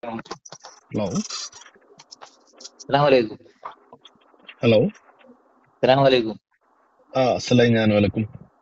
Hello അസ്സലാമലൈക്കും hello അസ്സലാമലൈക്കും ആ അസ്സലായി ഞാൻ വലക്കും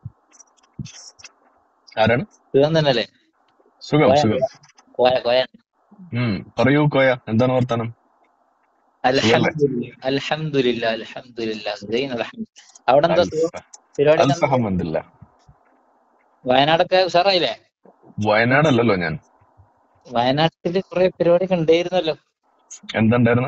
ആരാണ് സുഖം തന്നെയല്ലേ സുഖം കോയ സുഖം കോയ കോയ ഉം പറയൂ കോയ എന്താണ് വർത്താനം സുഖല്ലേ അൽഹംദുലില്ലാ അൽഹംദുലില്ലാ അൽഹംദുലില്ലാ സൈൻ അൽഹംദ് അവിടെ എന്താ സുഖം പരിപാടി എന്താ അൽഫഹമ്മദില്ല വയനാടൊക്കെ ഉഷാറായില്ലേ വയനാടല്ലല്ലോ ഞാൻ വയനാട്ടില് കുറെ പരിപാടിയൊക്കെ ഉണ്ടായിരുന്നല്ലോ എന്തുണ്ടായിരുന്നു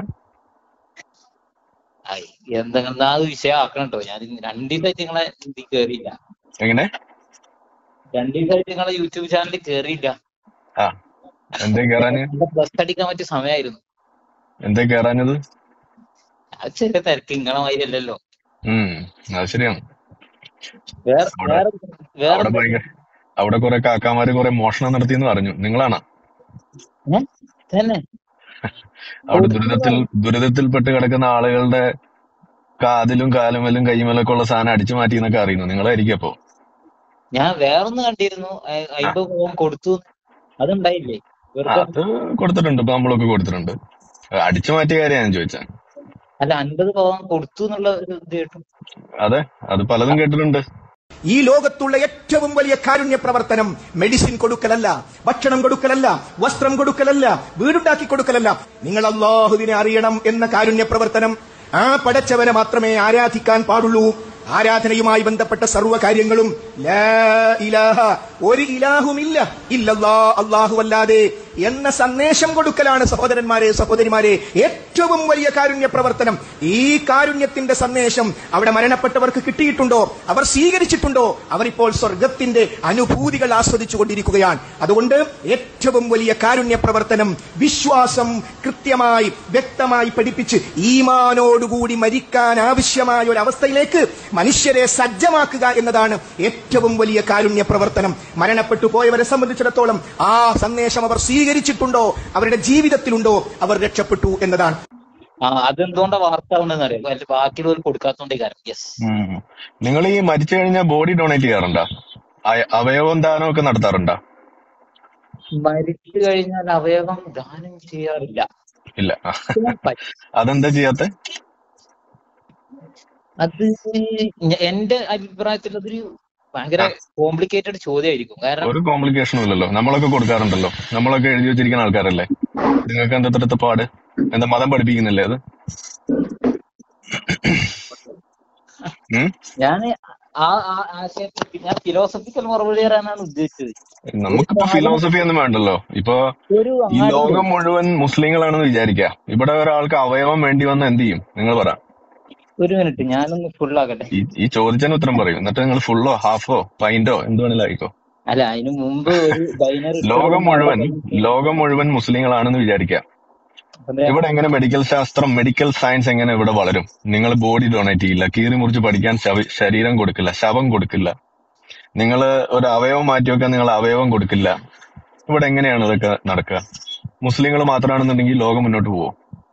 ആയി എന്തെങ്കിലും അത് വിഷയമാക്കണം കേട്ടോ ഞാൻ രണ്ടീസായിട്ട് നിങ്ങളെ ഇതിൽ കേറിയില്ല എങ്ങനെ രണ്ടീസായിട്ട് നിങ്ങളെ യൂട്യൂബ് ചാനലിൽ കേറിയില്ല ആ എന്തേ കേറാന് പ്ലസ് അടിക്കാൻ പറ്റിയ സമയമായിരുന്നു എന്തേ കേറാഞ്ഞത് അത് ചെറിയ തിരക്ക് നിങ്ങളെ മാതിരി അല്ലല്ലോ ഉം അത് ശരിയാണ് വേറെ അവിടെ വേറെ വേറെ അവിടെ ഭയങ്കര അവിടെ കുറെ കാക്കാമാര് കുറെ മോഷണം നടത്തിയെന്ന് പറഞ്ഞു നിങ്ങളാണോ ഏ? തന്നെ അവിടെ ദുരിതത്തിൽ ദുരിതത്തിൽപ്പെട്ട് കിടക്കുന്ന ആളുകളുടെ കാതിലും കാലുമേലും കൈമേലൊക്കെ ഉള്ള സാധനം അടിച്ചു മാറ്റി എന്നൊക്കെ അറിയുന്നു നിങ്ങളായിരിക്കും അപ്പോ ഞാൻ വേറൊന്ന് കണ്ടിരുന്നു അ- ആ അയ്മ്പത് പവൻ കൊടുത്തു അതുണ്ടായില്ലേ വെറുതെ അത് കൊടുത്തിട്ടുണ്ട് ഇപ്പൊ നമ്മളൊക്കെ കൊടുത്തിട്ടുണ്ട് അടിച്ചു മാറ്റിയ കാര്യം ഞാൻ ചോദിച്ചേ അല്ല അൻപത് പവൻ കൊടുത്തു എന്നുള്ള ഒരു ഇത് കേട്ടു അതെ അത് പലതും കേട്ടിട്ടുണ്ട് ഈ ലോകത്തുള്ള ഏറ്റവും വലിയ കാരുണ്യ പ്രവർത്തനം മെഡിസിൻ കൊടുക്കലല്ല ഭക്ഷണം കൊടുക്കലല്ല വസ്ത്രം കൊടുക്കലല്ല വീടുണ്ടാക്കി കൊടുക്കലല്ല നിങ്ങൾ അള്ളാഹുവിനെ അറിയണം എന്ന കാരുണ്യ പ്രവർത്തനം ആ പടച്ചവനെ മാത്രമേ ആരാധിക്കാൻ പാടുള്ളൂ ആരാധനയുമായി ബന്ധപ്പെട്ട സർവ്വ കാര്യങ്ങളും ലാ ഇലാഹ ഒരു ഇലാഹുമില്ല ഇല്ലല്ലാ അല്ലാഹു അല്ലാതെ എന്ന സന്ദേശം കൊടുക്കലാണ് സഹോദരന്മാരെ സഹോദരിമാരെ ഏറ്റവും വലിയ കാരുണ്യ പ്രവർത്തനം ഈ കാരുണ്യത്തിന്റെ സന്ദേശം അവിടെ മരണപ്പെട്ടവർക്ക് കിട്ടിയിട്ടുണ്ടോ അവർ സ്വീകരിച്ചിട്ടുണ്ടോ അവർ ഇപ്പോൾ സ്വർഗത്തിന്റെ അനുഭൂതികൾ ആസ്വദിച്ചു കൊണ്ടിരിക്കുകയാണ് അതുകൊണ്ട് ഏറ്റവും വലിയ കാരുണ്യ പ്രവർത്തനം വിശ്വാസം കൃത്യമായി വ്യക്തമായി പഠിപ്പിച്ച് ഈമാനോടുകൂടി മരിക്കാൻ ആവശ്യമായ ഒരു അവസ്ഥയിലേക്ക് മനുഷ്യരെ സജ്ജമാക്കുക എന്നതാണ് ഏറ്റവും വലിയ കാരുണ്യ പ്രവർത്തനം മരണപ്പെട്ടു പോയവരെ സംബന്ധിച്ചിടത്തോളം ആ സന്ദേശം അവർ സ്വീകരിച്ചിട്ടുണ്ടോ അവരുടെ ജീവിതത്തിലുണ്ടോ അവർ രക്ഷപ്പെട്ടു എന്നതാണ് ആ അതെന്തുകൊണ്ടാ വാർത്ത ആവുന്നതെന്ന് അറിയാം അല്ല ബാക്കിയുള്ളവർ കൊടുക്കാത്തോണ്ടേ കാര്യം യെസ് ഉം. നിങ്ങൾ ഈ മരിച്ചു കഴിഞ്ഞാൽ ബോഡി ഡൊണേറ്റ് ചെയ്യാറുണ്ടോ അയ- അവയവം ദാനം ഒക്കെ നടത്താറുണ്ടോ മരിച്ചു കഴിഞ്ഞാൽ അവയവം ദാനം ചെയ്യാറില്ല ഇല്ല ചെയ്യാൻ പറ്റും. അതെന്താ ചെയ്യാത്ത അത് ഞ- എന്റെ അഭിപ്രായത്തിൽ അതൊരു ഭയങ്കര ആ. കോംപ്ലിക്കേറ്റഡ് ചോദ്യമായിരിക്കും കാരണം ഒരു കോംപ്ലിക്കേഷനും ഇല്ലല്ലോ നമ്മളൊക്കെ കൊടുക്കാറുണ്ടല്ലോ നമ്മളൊക്കെ എഴുതി വെച്ചിരിക്കുന്ന ആൾക്കാരല്ലേ നിങ്ങൾക്ക് എന്താ ഇത്രത്തെ പാട് എന്താ മതം പഠിപ്പിക്കുന്നില്ലേ അത് ഉം? ഞാൻ ആ ആ- ആശയത്തിൽ ഞാൻ ഫിലോസഫിക്കൽ മറുപടി തരാനാണ് ഉദ്ദേശിച്ചത് നമുക്കിപ്പോ ഫിലോസഫി ഒന്നും വേണ്ടല്ലോ ഇപ്പൊ ഒരു ഈ അങ്ങാടി ലോകം മുഴുവൻ മുസ്ലിങ്ങളാണെന്ന് വിചാരിക്കുക ഇവിടെ ഒരാൾക്ക് അവയവം വേണ്ടി വന്ന എന്ത് ചെയ്യും നിങ്ങൾ പറ ഒരു മിനിറ്റ് ഞാനൊന്ന് full ആക്കട്ടെ ഈ ഈ ചോദിച്ചതിന് ഉത്തരം പറയും എന്നിട്ട് നിങ്ങൾ ഫുള്ളോ ഹാഫോ പൈന്റോ എന്ത് വേണേലും ആയിക്കോ അല്ല അതിനു മുമ്പ് ഒരു ബൈനറി ലോകം മുഴുവൻ ലോകം മുഴുവൻ മുസ്ലിങ്ങളാണെന്ന് വിചാരിക്കുക ഇവിടെ എങ്ങനെ മെഡിക്കൽ ശാസ്ത്രം മെഡിക്കൽ സയൻസ് എങ്ങനെ ഇവിടെ വളരും നിങ്ങൾ ബോഡി ഡൊണേറ്റ് ചെയ്യില്ല കീറി മുറിച്ച് പഠിക്കാൻ ശവ- ശരീരം കൊടുക്കില്ല ശവം കൊടുക്കില്ല നിങ്ങൾ ഒരു അവയവം മാറ്റി വെക്കാൻ നിങ്ങൾ അവയവം കൊടുക്കില്ല ഇവിടെ എങ്ങനെയാണ് ഇതൊക്കെ നടക്കുക മുസ്ലിങ്ങൾ മാത്രമാണെന്നുണ്ടെങ്കിൽ ലോകം മുന്നോട്ട് പോവും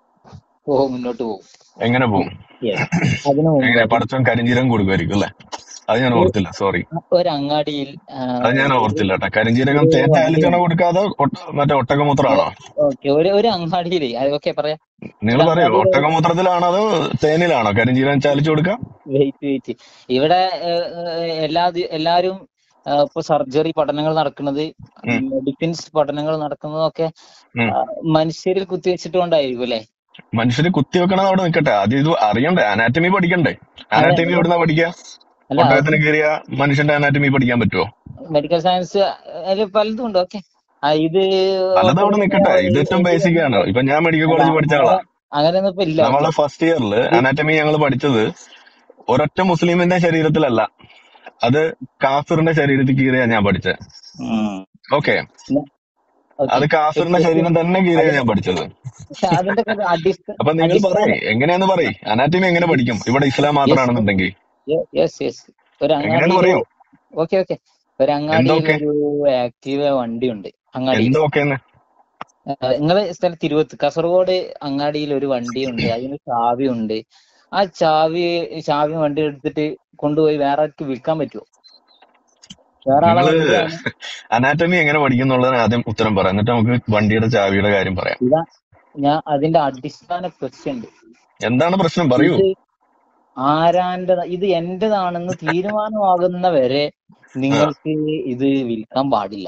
ഓ മുന്നോട്ട് പോകും എങ്ങനെ പോവും Yes. അതിനു എങ്ങനെ മുമ്പ് പടച്ചോൻ കരിഞ്ചീരം കൊടുക്കുമായിരിക്കും അല്ലെ അത് ഞാൻ ഓർത്തില്ല സോറി ഒരു അങ്ങാടിയിൽ ആ, അത് ഞാൻ ഓർത്തില്ല കേട്ടോ കരിഞ്ചീരകം തേറ്റാലിച്ചാണോ കൊടുക്കാതെ ഒട്ട- മറ്റേ ഒട്ടകമൂത്രമാണോ ഓക്കെ ഒരു ഒരു അങ്ങാടിയിലേ ഓക്കെ പറയാം നിങ്ങൾ പറയോ ഒട്ടകമൂത്രത്തിലാണോ അതോ തേനിലാണോ കരിഞ്ചീരകം ചാലിച്ചു കൊടുക്കുക വെയിറ്റ് വെയിറ്റ് ഇവിടെ ഏഹ്, ഏഹ്, എല്ലാ ദി- എല്ലാരും ആ, ഇപ്പൊ സർജറി പഠനങ്ങൾ നടക്കുന്നത് ഉം. മെഡിസിൻസ് പഠനങ്ങൾ നടക്കുന്നതൊക്കെ ഉം. ആ, മനുഷ്യരിൽ കുത്തിവെച്ചിട്ടുകൊണ്ടായിരിക്കും അല്ലെ മനുഷ്യര് കുത്തിവെക്കണത് അവിടെ നിൽക്കട്ടെ ആദ്യം ഇത് അറിയണ്ടേ അനാറ്റമി പഠിക്കണ്ടേ അനാറ്റമി എവിടുന്നാ പഠിക്കുക അല്ല ഒട്ടകത്തിന് കയറിയ മനുഷ്യന്റെ അനാറ്റമി പഠിക്കാൻ പറ്റുമോ മെഡിക്കൽ സയൻസ് അതിൽ പലതും ഉണ്ട് ഓക്കെ ഇത് പലതും അവിടെ നിൽക്കട്ടെ ഇത് ഏറ്റവും ബേസിക് ആണ് ഇപ്പൊ ഞാൻ മെഡിക്കൽ കോളേജ് പഠിച്ച ആളാ അങ്ങനെയൊന്നും ഇപ്പൊ ഇല്ല നമ്മളെ ഫസ്റ്റ് ഇയറിൽ അനാറ്റമി ഞങ്ങൾ പഠിച്ചത് ഒരൊറ്റ മുസ്ലിമിന്റെ ശരീരത്തിലല്ല അത് കാഫിറിന്റെ ശരീരത്തിൽ കീറിയാ ഞാൻ പഠിച്ചത് ഉം. Okay Okay. അത് കാഫിറിന്റെ ശരീരം തന്നെ കീറിയാ ഞാൻ പഠിച്ചത് പക്ഷെ അതിന്റെ ഒക്കെ അടിസ്ഥാന അപ്പൊ നിങ്ങൾ പറയേ എങ്ങനെയാന്ന് പറയ് അനാറ്റമി എങ്ങനെ പഠിക്കും ഇവിടെ ഇസ്ലാം മാത്രമാണെന്നുണ്ടെങ്കിൽ യെസ് യെസ് ഒരു എങ്ങനെയാന്ന് അങ്ങാടിയിൽ പറയോ ഓക്കെ ഓക്കെ ഒരു അങ്ങാടിയിൽ എന്തൊക്കെ? ഒരു ആക്റ്റീവ വണ്ടി ഉണ്ട് അങ്ങാടിയിൽ എന്തൊക്കെയെന്ന് നിങ്ങളെ സ്ഥലം തിരുവത്ത് കാസർഗോഡ് അങ്ങാടിയിൽ ഒരു വണ്ടിയുണ്ട് അതിന് ചാവി ഉണ്ട് ആ ചാവി ചാവി വണ്ടി എടുത്തിട്ട് കൊണ്ടുപോയി വേറെ ആൾക്ക് വിൽക്കാൻ പറ്റുമോ വേറെ ആളെ നിങ്ങള് വണ്ടിയാണ് അനാറ്റമി എങ്ങനെ പഠിക്കുന്നുള്ളതിന് ആദ്യം ഉത്തരം പറയാം എന്നിട്ട് നമുക്ക് വണ്ടിയുടെ ചാവിയുടെ കാര്യം പറയാം ഇതാ ഞാൻ അതിന്റെ അടിസ്ഥാന ക്വസ്റ്റ്യൻ ഉണ്ട് എന്താണ് പ്രശ്നം പറയൂ ഇത് ആരാന്റെ ഇത് എന്റേതാണെന്ന് തീരുമാനമാകുന്ന വരെ നിങ്ങൾക്ക് ഇത് വിൽക്കാൻ പാടില്ല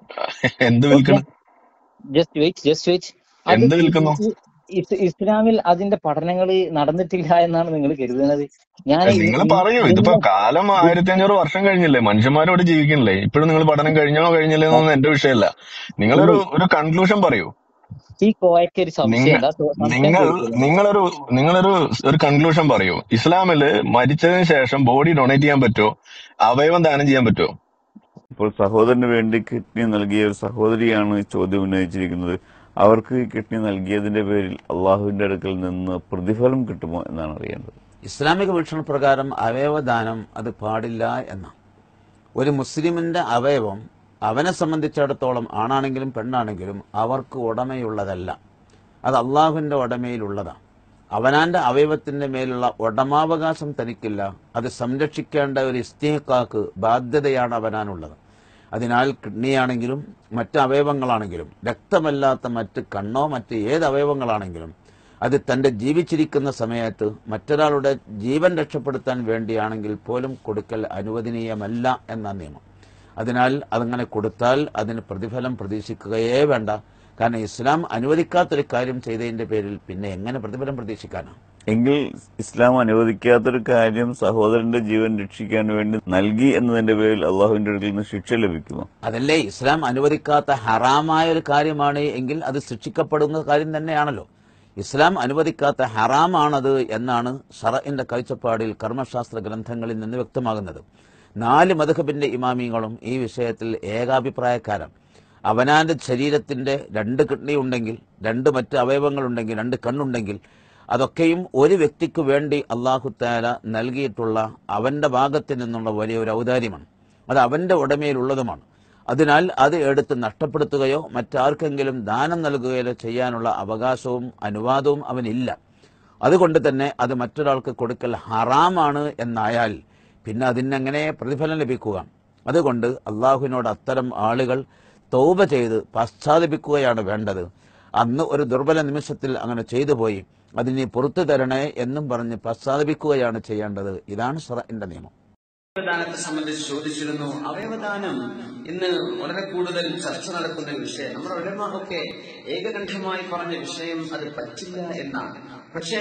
എന്ത് ഓക്കെ വിൽക്കണം ജസ്റ്റ് വെയിറ്റ് ജസ്റ്റ് വെയിറ്റ് അത് എന്ത് ഇത് വിൽക്കുന്നു ഇ- ഇസ് ഇസ്ലാമിൽ അതിന്റെ പഠനങ്ങൾ നടന്നിട്ടില്ല എന്നാണ് നിങ്ങൾ കരുതുന്നത് ഞാൻ നിങ്ങൾ പറയൂ ഇതിപ്പോ നിങ്ങൾ കാലം ആയിരത്തി അഞ്ഞൂറ് വർഷം കഴിഞ്ഞില്ലേ മനുഷ്യന്മാരോട് ജീവിക്കണില്ലേ ഇപ്പോഴും നിങ്ങൾ പഠനം കഴിഞ്ഞോ കഴിഞ്ഞില്ലേ എന്നൊന്നും എന്റെ വിഷയമല്ല നിങ്ങളൊരു ഒരു കൺക്ലൂഷൻ പറയൂ ഈ കോയക്ക് ഒരു സംശയം നിങ്ങ ഉണ്ട് ആ ചോ- സംശയം നിങ്ങൾ ചോദിച്ചത് നിങ്ങളൊരു നിങ്ങളൊരു ഒരു കൺക്ലൂഷൻ പറയൂ ഇസ്ലാമില് മരിച്ചതിന് ശേഷം ബോഡി ഡൊണേറ്റ് ചെയ്യാൻ പറ്റുമോ അവയവം ദാനം ചെയ്യാൻ പറ്റുമോ ഇപ്പോൾ സഹോദരന് വേണ്ടി കിഡ്നി നൽകിയ ഒരു സഹോദരിയാണ് ഈ ചോദ്യം ഉന്നയിച്ചിരിക്കുന്നത് അവർക്ക് ഈ കിഡ്നി നൽകിയതിന്റെ പേരിൽ അള്ളാഹുവിന്റെ അടുക്കൽ നിന്ന് പ്രതിഫലം കിട്ടുമോ എന്നാണ് അറിയേണ്ടത് ഇസ്ലാമിക വീക്ഷണപ്രകാരം അവയവദാനം അത് പാടില്ല എന്നാണ് ഒരു മുസ്ലിമിന്റെ അവയവം അവനെ സംബന്ധിച്ചിടത്തോളം ആണാണെങ്കിലും പെണ്ണാണെങ്കിലും അവർക്ക് ഉടമയുള്ളതല്ല അത് അള്ളാഹുവിന്റെ ഉടമയിലുള്ളതാണ് അവനാന്റെ അവയവത്തിന്റെ മേലുള്ള ഉടമാവകാശം തനിക്കില്ല അത് സംരക്ഷിക്കേണ്ട ഒരു ഇസ്തീഖാക്ക് ബാധ്യതയാണ് അവനാനുള്ളത് അതിനാൽ കിഡ്നിയാണെങ്കിലും മറ്റ് അവയവങ്ങളാണെങ്കിലും രക്തമല്ലാത്ത മറ്റ് കണ്ണോ മറ്റ് ഏത് അവയവങ്ങളാണെങ്കിലും അത് തന്റെ ജീവിച്ചിരിക്കുന്ന സമയത്ത് മറ്റൊരാളുടെ ജീവൻ രക്ഷപ്പെടുത്താൻ വേണ്ടിയാണെങ്കിൽ പോലും കൊടുക്കൽ അനുവദനീയമല്ല എന്ന നിയമം അതിനാൽ അതങ്ങനെ കൊടുത്താൽ അതിന് പ്രതിഫലം പ്രതീക്ഷിക്കുകയേ വേണ്ട കാരണം ഇസ്ലാം അനുവദിക്കാത്തൊരു കാര്യം ചെയ്തതിന്റെ പേരിൽ പിന്നെ എങ്ങനെ പ്രതിഫലം പ്രതീക്ഷിക്കാനാണ് എങ്കിൽ ഇസ്ലാം അനുവദിക്കാത്തൊരു കാര്യം സഹോദരന്റെ ജീവൻ രക്ഷിക്കാൻ വേണ്ടി നൽകി എന്നതിന്റെ പേരിൽ അള്ളാഹുവിന്റെ അടുക്കൽ നിന്ന് ശിക്ഷ ലഭിക്കുമോ അതല്ലേ ഇസ്ലാം അനുവദിക്കാത്ത ഹറാമായ ഒരു കാര്യമാണ് എങ്കിൽ അത് ശിക്ഷിക്കപ്പെടുന്ന കാര്യം തന്നെയാണല്ലോ ഇസ്ലാം അനുവദിക്കാത്ത ഹറാമാണത് എന്നാണ് ഷറഇന്റെ കാഴ്ചപ്പാടിൽ കർമ്മശാസ്ത്ര ഗ്രന്ഥങ്ങളിൽ നിന്ന് വ്യക്തമാകുന്നത് നാല് മധുഹബിന്റെ ഇമാമിങ്ങളും ഈ വിഷയത്തിൽ ഏകാഭിപ്രായക്കാരാണ് അവനാന്റെ ശരീരത്തിന്റെ രണ്ട് കിഡ്നി ഉണ്ടെങ്കിൽ രണ്ട് മറ്റ് അവയവങ്ങളുണ്ടെങ്കിൽ രണ്ട് കണ്ണുണ്ടെങ്കിൽ അതൊക്കെയും ഒരു വ്യക്തിക്ക് വേണ്ടി അള്ളാഹുത്താല നൽകിയിട്ടുള്ള അവന്റെ ഭാഗത്ത് നിന്നുള്ള വലിയൊരു ഔദാര്യമാണ് അത് അവന്റെ ഉടമയിലുള്ളതുമാണ് അതിനാൽ അത് എടുത്ത് നഷ്ടപ്പെടുത്തുകയോ മറ്റാർക്കെങ്കിലും ദാനം നൽകുകയോ ചെയ്യാനുള്ള അവകാശവും അനുവാദവും അവനില്ല അതുകൊണ്ട് തന്നെ അത് മറ്റൊരാൾക്ക് കൊടുക്കൽ ഹറാമാണ് എന്നായാൽ പിന്നെ അതിനെങ്ങനെ പ്രതിഫലം ലഭിക്കുക അതുകൊണ്ട് അള്ളാഹുവിനോട് അത്തരം ആളുകൾ തൗബ ചെയ്ത് പശ്ചാത്തപിക്കുകയാണ് വേണ്ടത് അന്ന് ഒരു ദുർബല നിമിഷത്തിൽ അങ്ങനെ ചെയ്തു പോയി അതിനെ പുറത്തു തരണേ എന്നും പറഞ്ഞ് പശ്ചാത്തപിക്കുകയാണ് ചെയ്യേണ്ടത് ഇതാണ് ഷറഇന്റെ നിയമം അവയവദാനത്തെ സംബന്ധിച്ച് ചോദിച്ചിരുന്നു അവയവദാനം ഇന്ന് വളരെ കൂടുതൽ ചർച്ച നടക്കുന്ന ഒരു വിഷയം നമ്മുടെ ഉലമാഹൊക്കെ ഏകകണ്ഠമായി പറഞ്ഞ വിഷയം അത് പറ്റില്ല എന്നാണ് പക്ഷേ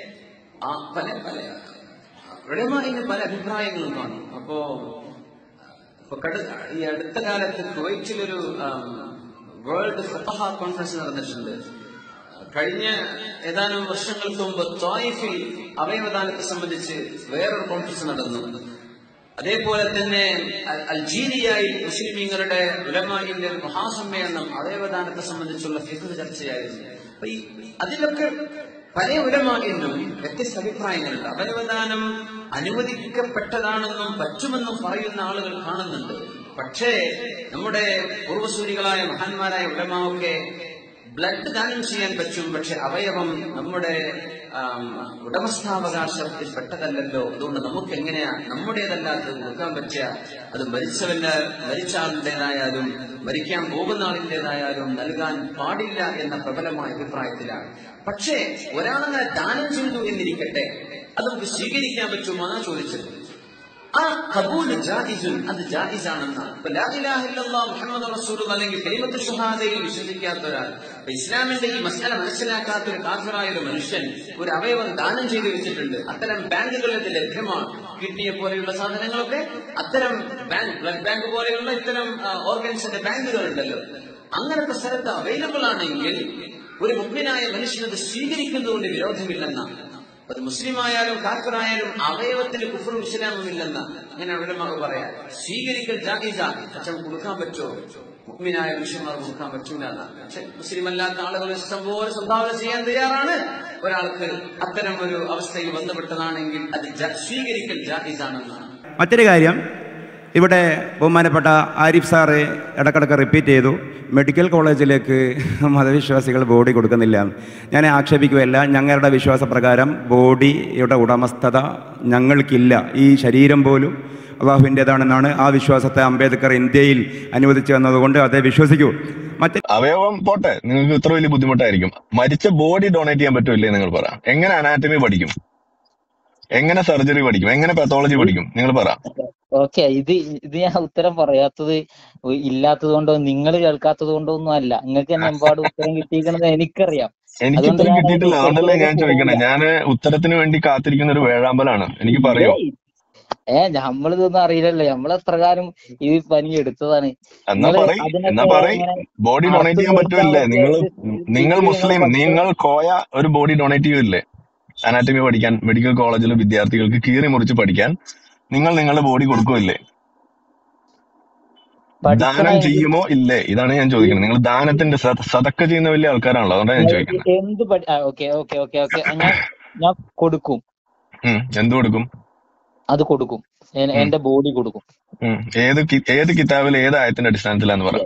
ആ പല പല ഉലമാഹിന് പല അഭിപ്രായങ്ങളും കാണും അപ്പോ ഇപ്പൊ കട- ഈ അടുത്ത കാലത്ത് കുവൈറ്റിലൊരു വേൾഡ് ഫത്തഹ കോൺഫറൻസ് നടന്നിട്ടുണ്ട് കഴിഞ്ഞ ഏതാനും വർഷങ്ങൾക്ക് മുമ്പ് ത്വായിഫിൽ അവയവദാനത്തെ സംബന്ധിച്ച് വേറൊരു കോൺഫറൻസ് നടന്നു അതേപോലെ തന്നെ അൽ- അൽജീരിയയിൽ മുസ്ലിമീങ്ങളുടെ ഉലമായിന്റെ ഒരു മഹാസമ്മേളനം അവയവദാനത്തെ സംബന്ധിച്ചുള്ള ഫിഖ് ചർച്ചയായിരുന്നു അപ്പൊ ഈ അതിലൊക്കെ പല ഉലമായിന്നും വ്യത്യസ്ത അഭിപ്രായങ്ങളുണ്ട് അവയവദാനം അനുവദിക്കപ്പെട്ടതാണെന്നും പറ്റുമെന്നും പറയുന്ന ആളുകൾ കാണുന്നുണ്ട് പക്ഷേ നമ്മുടെ പൂർവ്വസൂരികളായ മഹാന്മാരായ ഉലമാവൊക്കെ ബ്ലഡ് ദാനം ചെയ്യാൻ പറ്റും പക്ഷെ അവയവം നമ്മുടെ ആം, ഉടമസ്ഥാവകാശത്തിൽ പെട്ടതല്ലല്ലോ അതുകൊണ്ട് നമുക്ക് എങ്ങനെയാ നമ്മുടേതല്ലാത്തത് കൊടുക്കാൻ പറ്റുക അത് മരിച്ചവന്റെ മരിച്ച ആളിന്റേതായാലും മരിക്കാൻ പോകുന്ന ആളിന്റേതായാലും നൽകാൻ പാടില്ല എന്ന പ്രബലമായ അഭിപ്രായത്തിലാണ് പക്ഷേ ഒരാളങ്ങനെ ദാനം ചെയ്തു എന്നിരിക്കട്ടെ അത് നമുക്ക് സ്വീകരിക്കാൻ പറ്റുമോ എന്നാണ് ചോദിച്ചത് ആ കബൂല് ജായിസുൻ അത് ജായിസാണെന്നാണ് ഇപ്പൊ ലാ ഇലാഹ ഇല്ലല്ലാഹ് മുഹമ്മദ് റസൂൽ അല്ലെങ്കിൽ കലിമത്ത് ഷഹാദയിൽ വിശ്വസിക്കാത്ത ഒരാൾ ഇപ്പൊ ഇസ്ലാമിന്റെ ഈ മസാല മനസ്സിലാക്കാത്ത ഒരു കാഫിറായ ഒരു മനുഷ്യൻ ഒരു അവയവം ദാനം ചെയ്തു വെച്ചിട്ടുണ്ട് അത്തരം ബാങ്കുകളിൽ ഇത് ലഭ്യമാണ് കിഡ്നിയെ പോലെയുള്ള സാധനങ്ങളൊക്കെ അത്തരം ബാങ്ക് ബ്ലഡ് ബാങ്ക് പോലെയുള്ള ഇത്തരം ഓർഗൻസിന്റെ ബാങ്കുകൾ ഉണ്ടല്ലോ അങ്ങനത്തെ സ്ഥലത്ത് അവൈലബിൾ ആണെങ്കിൽ ഒരു മുഗ്മിനായ മനുഷ്യനത് സ്വീകരിക്കുന്നതുകൊണ്ട് വിരോധമില്ലെന്നാണ് അത് മുസ്ലിം ആയാലും കാഫിറായാലും അവയവത്തിന് കുഫറും ഇസ്ലാമും ഇല്ലെന്ന് അങ്ങനെ ഉടമകൾ പറയാം സ്വീകരിക്കൽ ജാഹിസാണ് പക്ഷെ നമുക്ക് കൊടുക്കാൻ പറ്റുമോ മുഗ്മിനായ മനുഷ്യന്മാർ കൊടുക്കാൻ പറ്റൂല എന്നാണ് പക്ഷെ മുസ്ലിം അല്ലാത്ത ആളുകൾ ഇഷ്ടം പോലെ സംഭാവന ചെയ്യാൻ തയ്യാറാണ് ഒരാൾക്ക് അത്തരം ഒരു അവസ്ഥയിൽ ബന്ധപ്പെട്ടതാണെങ്കിൽ അത് ജ- സ്വീകരിക്കൽ ജാഹിസാണെന്നാണ് മറ്റൊരു കാര്യം ഇവിടെ ബഹുമാനപ്പെട്ട ആരിഫ് സാറ് ഇടക്കിടക്ക് റിപ്പീറ്റ് ചെയ്തു മെഡിക്കൽ കോളേജിലേക്ക് മതവിശ്വാസികൾ ബോഡി കൊടുക്കുന്നില്ല എന്ന്. ഞാൻ ആക്ഷേപിക്കുകയല്ല ഞങ്ങളുടെ വിശ്വാസപ്രകാരം ബോഡിയുടെ ഉടമസ്ഥത ഞങ്ങൾക്കില്ല ഈ ശരീരം പോലും അള്ളാഹുവിൻ്റേതാണെന്നാണ് ആ വിശ്വാസത്തെ അംബേദ്കർ ഇന്ത്യയിൽ അനുവദിച്ചു തന്നതുകൊണ്ട് അതേ വിശ്വസിക്കൂ മറ്റ് അവയവം പോട്ടെ നിങ്ങൾക്ക് ഇത്ര വലിയ ബുദ്ധിമുട്ടായിരിക്കും മരിച്ച ബോഡി ഡൊണേറ്റ് ചെയ്യാൻ പറ്റൂല്ലേ നിങ്ങൾ പറ എങ്ങനെ അനാറ്റമി പഠിക്കും എങ്ങനെ സർജറി പഠിക്കും എങ്ങനെ പാത്തോളജി പഠിക്കും നിങ്ങൾ പറ ഓക്കെ ഇത് ഇത് ഞാൻ ഉത്തരം പറയാത്തത് ഇല്ലാത്തത് കൊണ്ടോ നിങ്ങൾ കേൾക്കാത്തത് കൊണ്ടോ ഒന്നും അല്ല നിങ്ങൾക്ക് തന്നെ എമ്പാട് ഉത്തരം കിട്ടിയിരിക്കുന്നത് എനിക്കറിയാം എനിക്ക് അതുകൊണ്ട് ഇത്രയും ഞാൻ അതിന് കിട്ടിയിട്ടില്ല അതുകൊണ്ടല്ലേ ഞാൻ പുറത്തേക്ക് ചോദിക്കണേ പോകില്ല ഞാൻ ഉത്തരത്തിന് വേണ്ടി കാത്തിരിക്കുന്ന ഒരു വേഴാമ്പലാണ് എനിക്ക് പറയോ ഏയ് ഏ നമ്മളിതൊന്നും അറിയില്ലല്ലോ നമ്മളെത്ര കാലം ഈ പനി എടുത്തതാണ് എന്നാ നിങ്ങള് പറയ് എന്നാ അതിനൊക്കെ പറയ് ഇങ്ങനെ ബോഡി ഡൊണേറ്റ് അർത്ഥം ചെയ്യാൻ കൊടുക്കാൻ പറ്റൂല്ലേ നിങ്ങൾ പറ്റിയ നിങ്ങൾ ഡിഗ്രി നിങ്ങൾ മുസ്ലിം പഠിച്ച നിങ്ങൾ കോയ ഒരു ബോഡി ഡൊണേറ്റ് ചെയ്യില്ലേ അനാറ്റമി പഠിക്കാൻ മെഡിക്കൽ കോളേജിലെ വിദ്യാർത്ഥികൾക്ക് കീറി മുറിച്ച് പഠിക്കാൻ നിങ്ങൾ നിങ്ങളുടെ ബോഡി കൊടുക്കുമില്ലേ ദാനം പഠിക്കണമെങ്കിൽ ചെയ്യുമോ ഇല്ലേ ഇതാണ് ഞാൻ ഈ ചോദിക്കുന്നത് നിങ്ങൾ ദാനത്തിന്റെ സത- സതക്ക ചെയ്യുന്ന വലിയ ആൾക്കാരാണല്ലോ അതുകൊണ്ടാണ് ഞാൻ ഏ- ചോദിക്കുന്നത് എന്ത് പഠി ഓക്കെ ഓക്കെ ഓക്കെ ഓക്കെ ഞാൻ ഞാൻ കൊടുക്കും ഉം എന്ത് കൊടുക്കും അത് കൊടുക്കും എ- ഉം എന്റെ ബോഡി കൊടുക്കും ഉം ഏത് കി- ഏത് കിതാബിൽ ഏത് ആയത്തിന്റെ അടിസ്ഥാനത്തിലാന്ന് പറ Yes.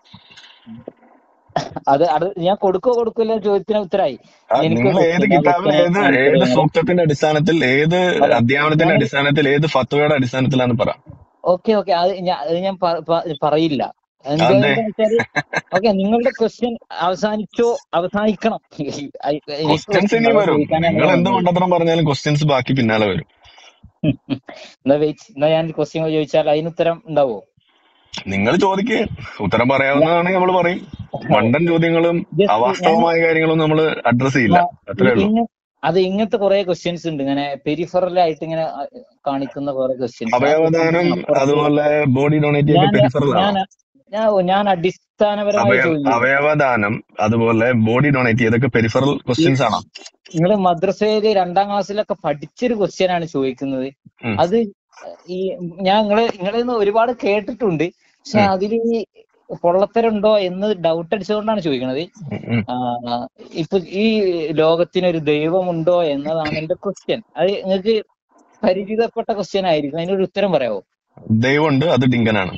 അത് അത് ഞാൻ കൊടുക്കോ കൊടുക്കില്ല ചോദ്യത്തിന് ഉത്തരായി ആ, എനിക്ക് നിങ്ങൾ ഏത് question ഞാൻ കിതാബിൽ question ഏത് answer ഏത് ചെയ്യണം സൂക്തത്തിന്റെ അടിസ്ഥാനത്തിൽ ഏത് അല്ല അധ്യാപനത്തിന്റെ ഞാൻ അടിസ്ഥാനത്തിൽ ഏത് ഫത്വയുടെ അടിസ്ഥാനത്തിലാന്ന് പറ ഓക്കെ ഓക്കെ അത് ഞാൻ അത് ഞാൻ പ- പ- പറയില്ല എന്ത് അതെ എന്താന്ന് വെച്ചാല് ഓക്കെ നിങ്ങളുടെ ക്വസ്റ്റ്യൻ അവസാനിച്ചോ അവസാനിക്കണം എനിക്ക് ക്വസ്റ്റ്യൻസ് ക്വസ്റ്റ്യൻ ഇനി അത് വരും ചോദിക്കാനാണ് നിങ്ങൾ ഞാൻ എന്ത് വന്നത് മണ്ടത്തരം പറഞ്ഞാലും ക്വസ്റ്റ്യൻസ് ബാക്കി പിന്നാലെ വരും എന്നാ വെയിറ്റ് എന്നാ ഞാൻ ക്വസ്റ്റ്യൻ ചോദിച്ചാൽ അതിന് ഉത്തരം ഉണ്ടാവോ നിങ്ങൾ ചോദിക്ക് ഉത്തരം പറയാവുന്നതാണെങ്കിൽ നമ്മൾ പറയും മണ്ടൻ ചോദ്യങ്ങളും ജസ്റ്റ് ഞാൻ അവാസ്തവമായ കാര്യങ്ങളും നമ്മൾ അഡ്രസ് ചെയ്യില്ല അത്രേ ഉള്ളൂ ഇങ്ങ അത് ഇങ്ങനത്തെ കുറെ ക്വസ്റ്റ്യൻസ് ഉണ്ട് ഇങ്ങനെ പെരിഫറൽ ആയിട്ട് ഇങ്ങനെ ആ, കാണിക്കുന്ന കുറെ ക്വസ്റ്റ്യൻസ് ആ അവയവദാനം ക്വസ്റ്റ്യൻസിന് അപ്പുറത്ത് അതുപോലെ ബോഡി ഡൊണേറ്റ് ചെയ്യൊക്കെ ഞാൻ പെരിഫറൽ ആണോ ഞാൻ ഞാൻ ഞാൻ അടിസ്ഥാനപരമായി അവയവ ചോദിക്കുന്നു അവയവദാനം അതുപോലെ ബോഡി ഡൊണേറ്റ് ചെയ്തൊക്കെ പെരിഫറൽ ഈ ക്വസ്റ്റ്യൻസ് ആണോ നിങ്ങൾ മദ്രസയില് രണ്ടാം ക്ലാസ്സിലൊക്കെ പഠിച്ചൊരു ക്വസ്റ്റ്യൻ ആണ് ചോദിക്കുന്നത് ഉം, അത് ഈ ഞാൻ നിങ്ങള് നിങ്ങളിൽ നിന്ന് ഒരുപാട് കേട്ടിട്ടുണ്ട് പക്ഷെ ഉം, അതിൽ ഈ പൊള്ളത്തരുണ്ടോ എന്ന് ഡൗട്ട് അടിച്ചുകൊണ്ടാണ് ചോദിക്കുന്നത് ഉം, ഉം. ആ, ഇപ്പൊ ഈ ലോകത്തിനൊരു ദൈവമുണ്ടോ എന്നതാണ് എന്റെ ക്വസ്റ്റ്യൻ അത് നിങ്ങൾക്ക് പരിചിതപ്പെട്ട ക്വസ്റ്റ്യൻ ആയിരിക്കും അതിനൊരു ഉത്തരം പറയാവോ ദൈവമുണ്ട് അത് ഡിങ്കനാണ്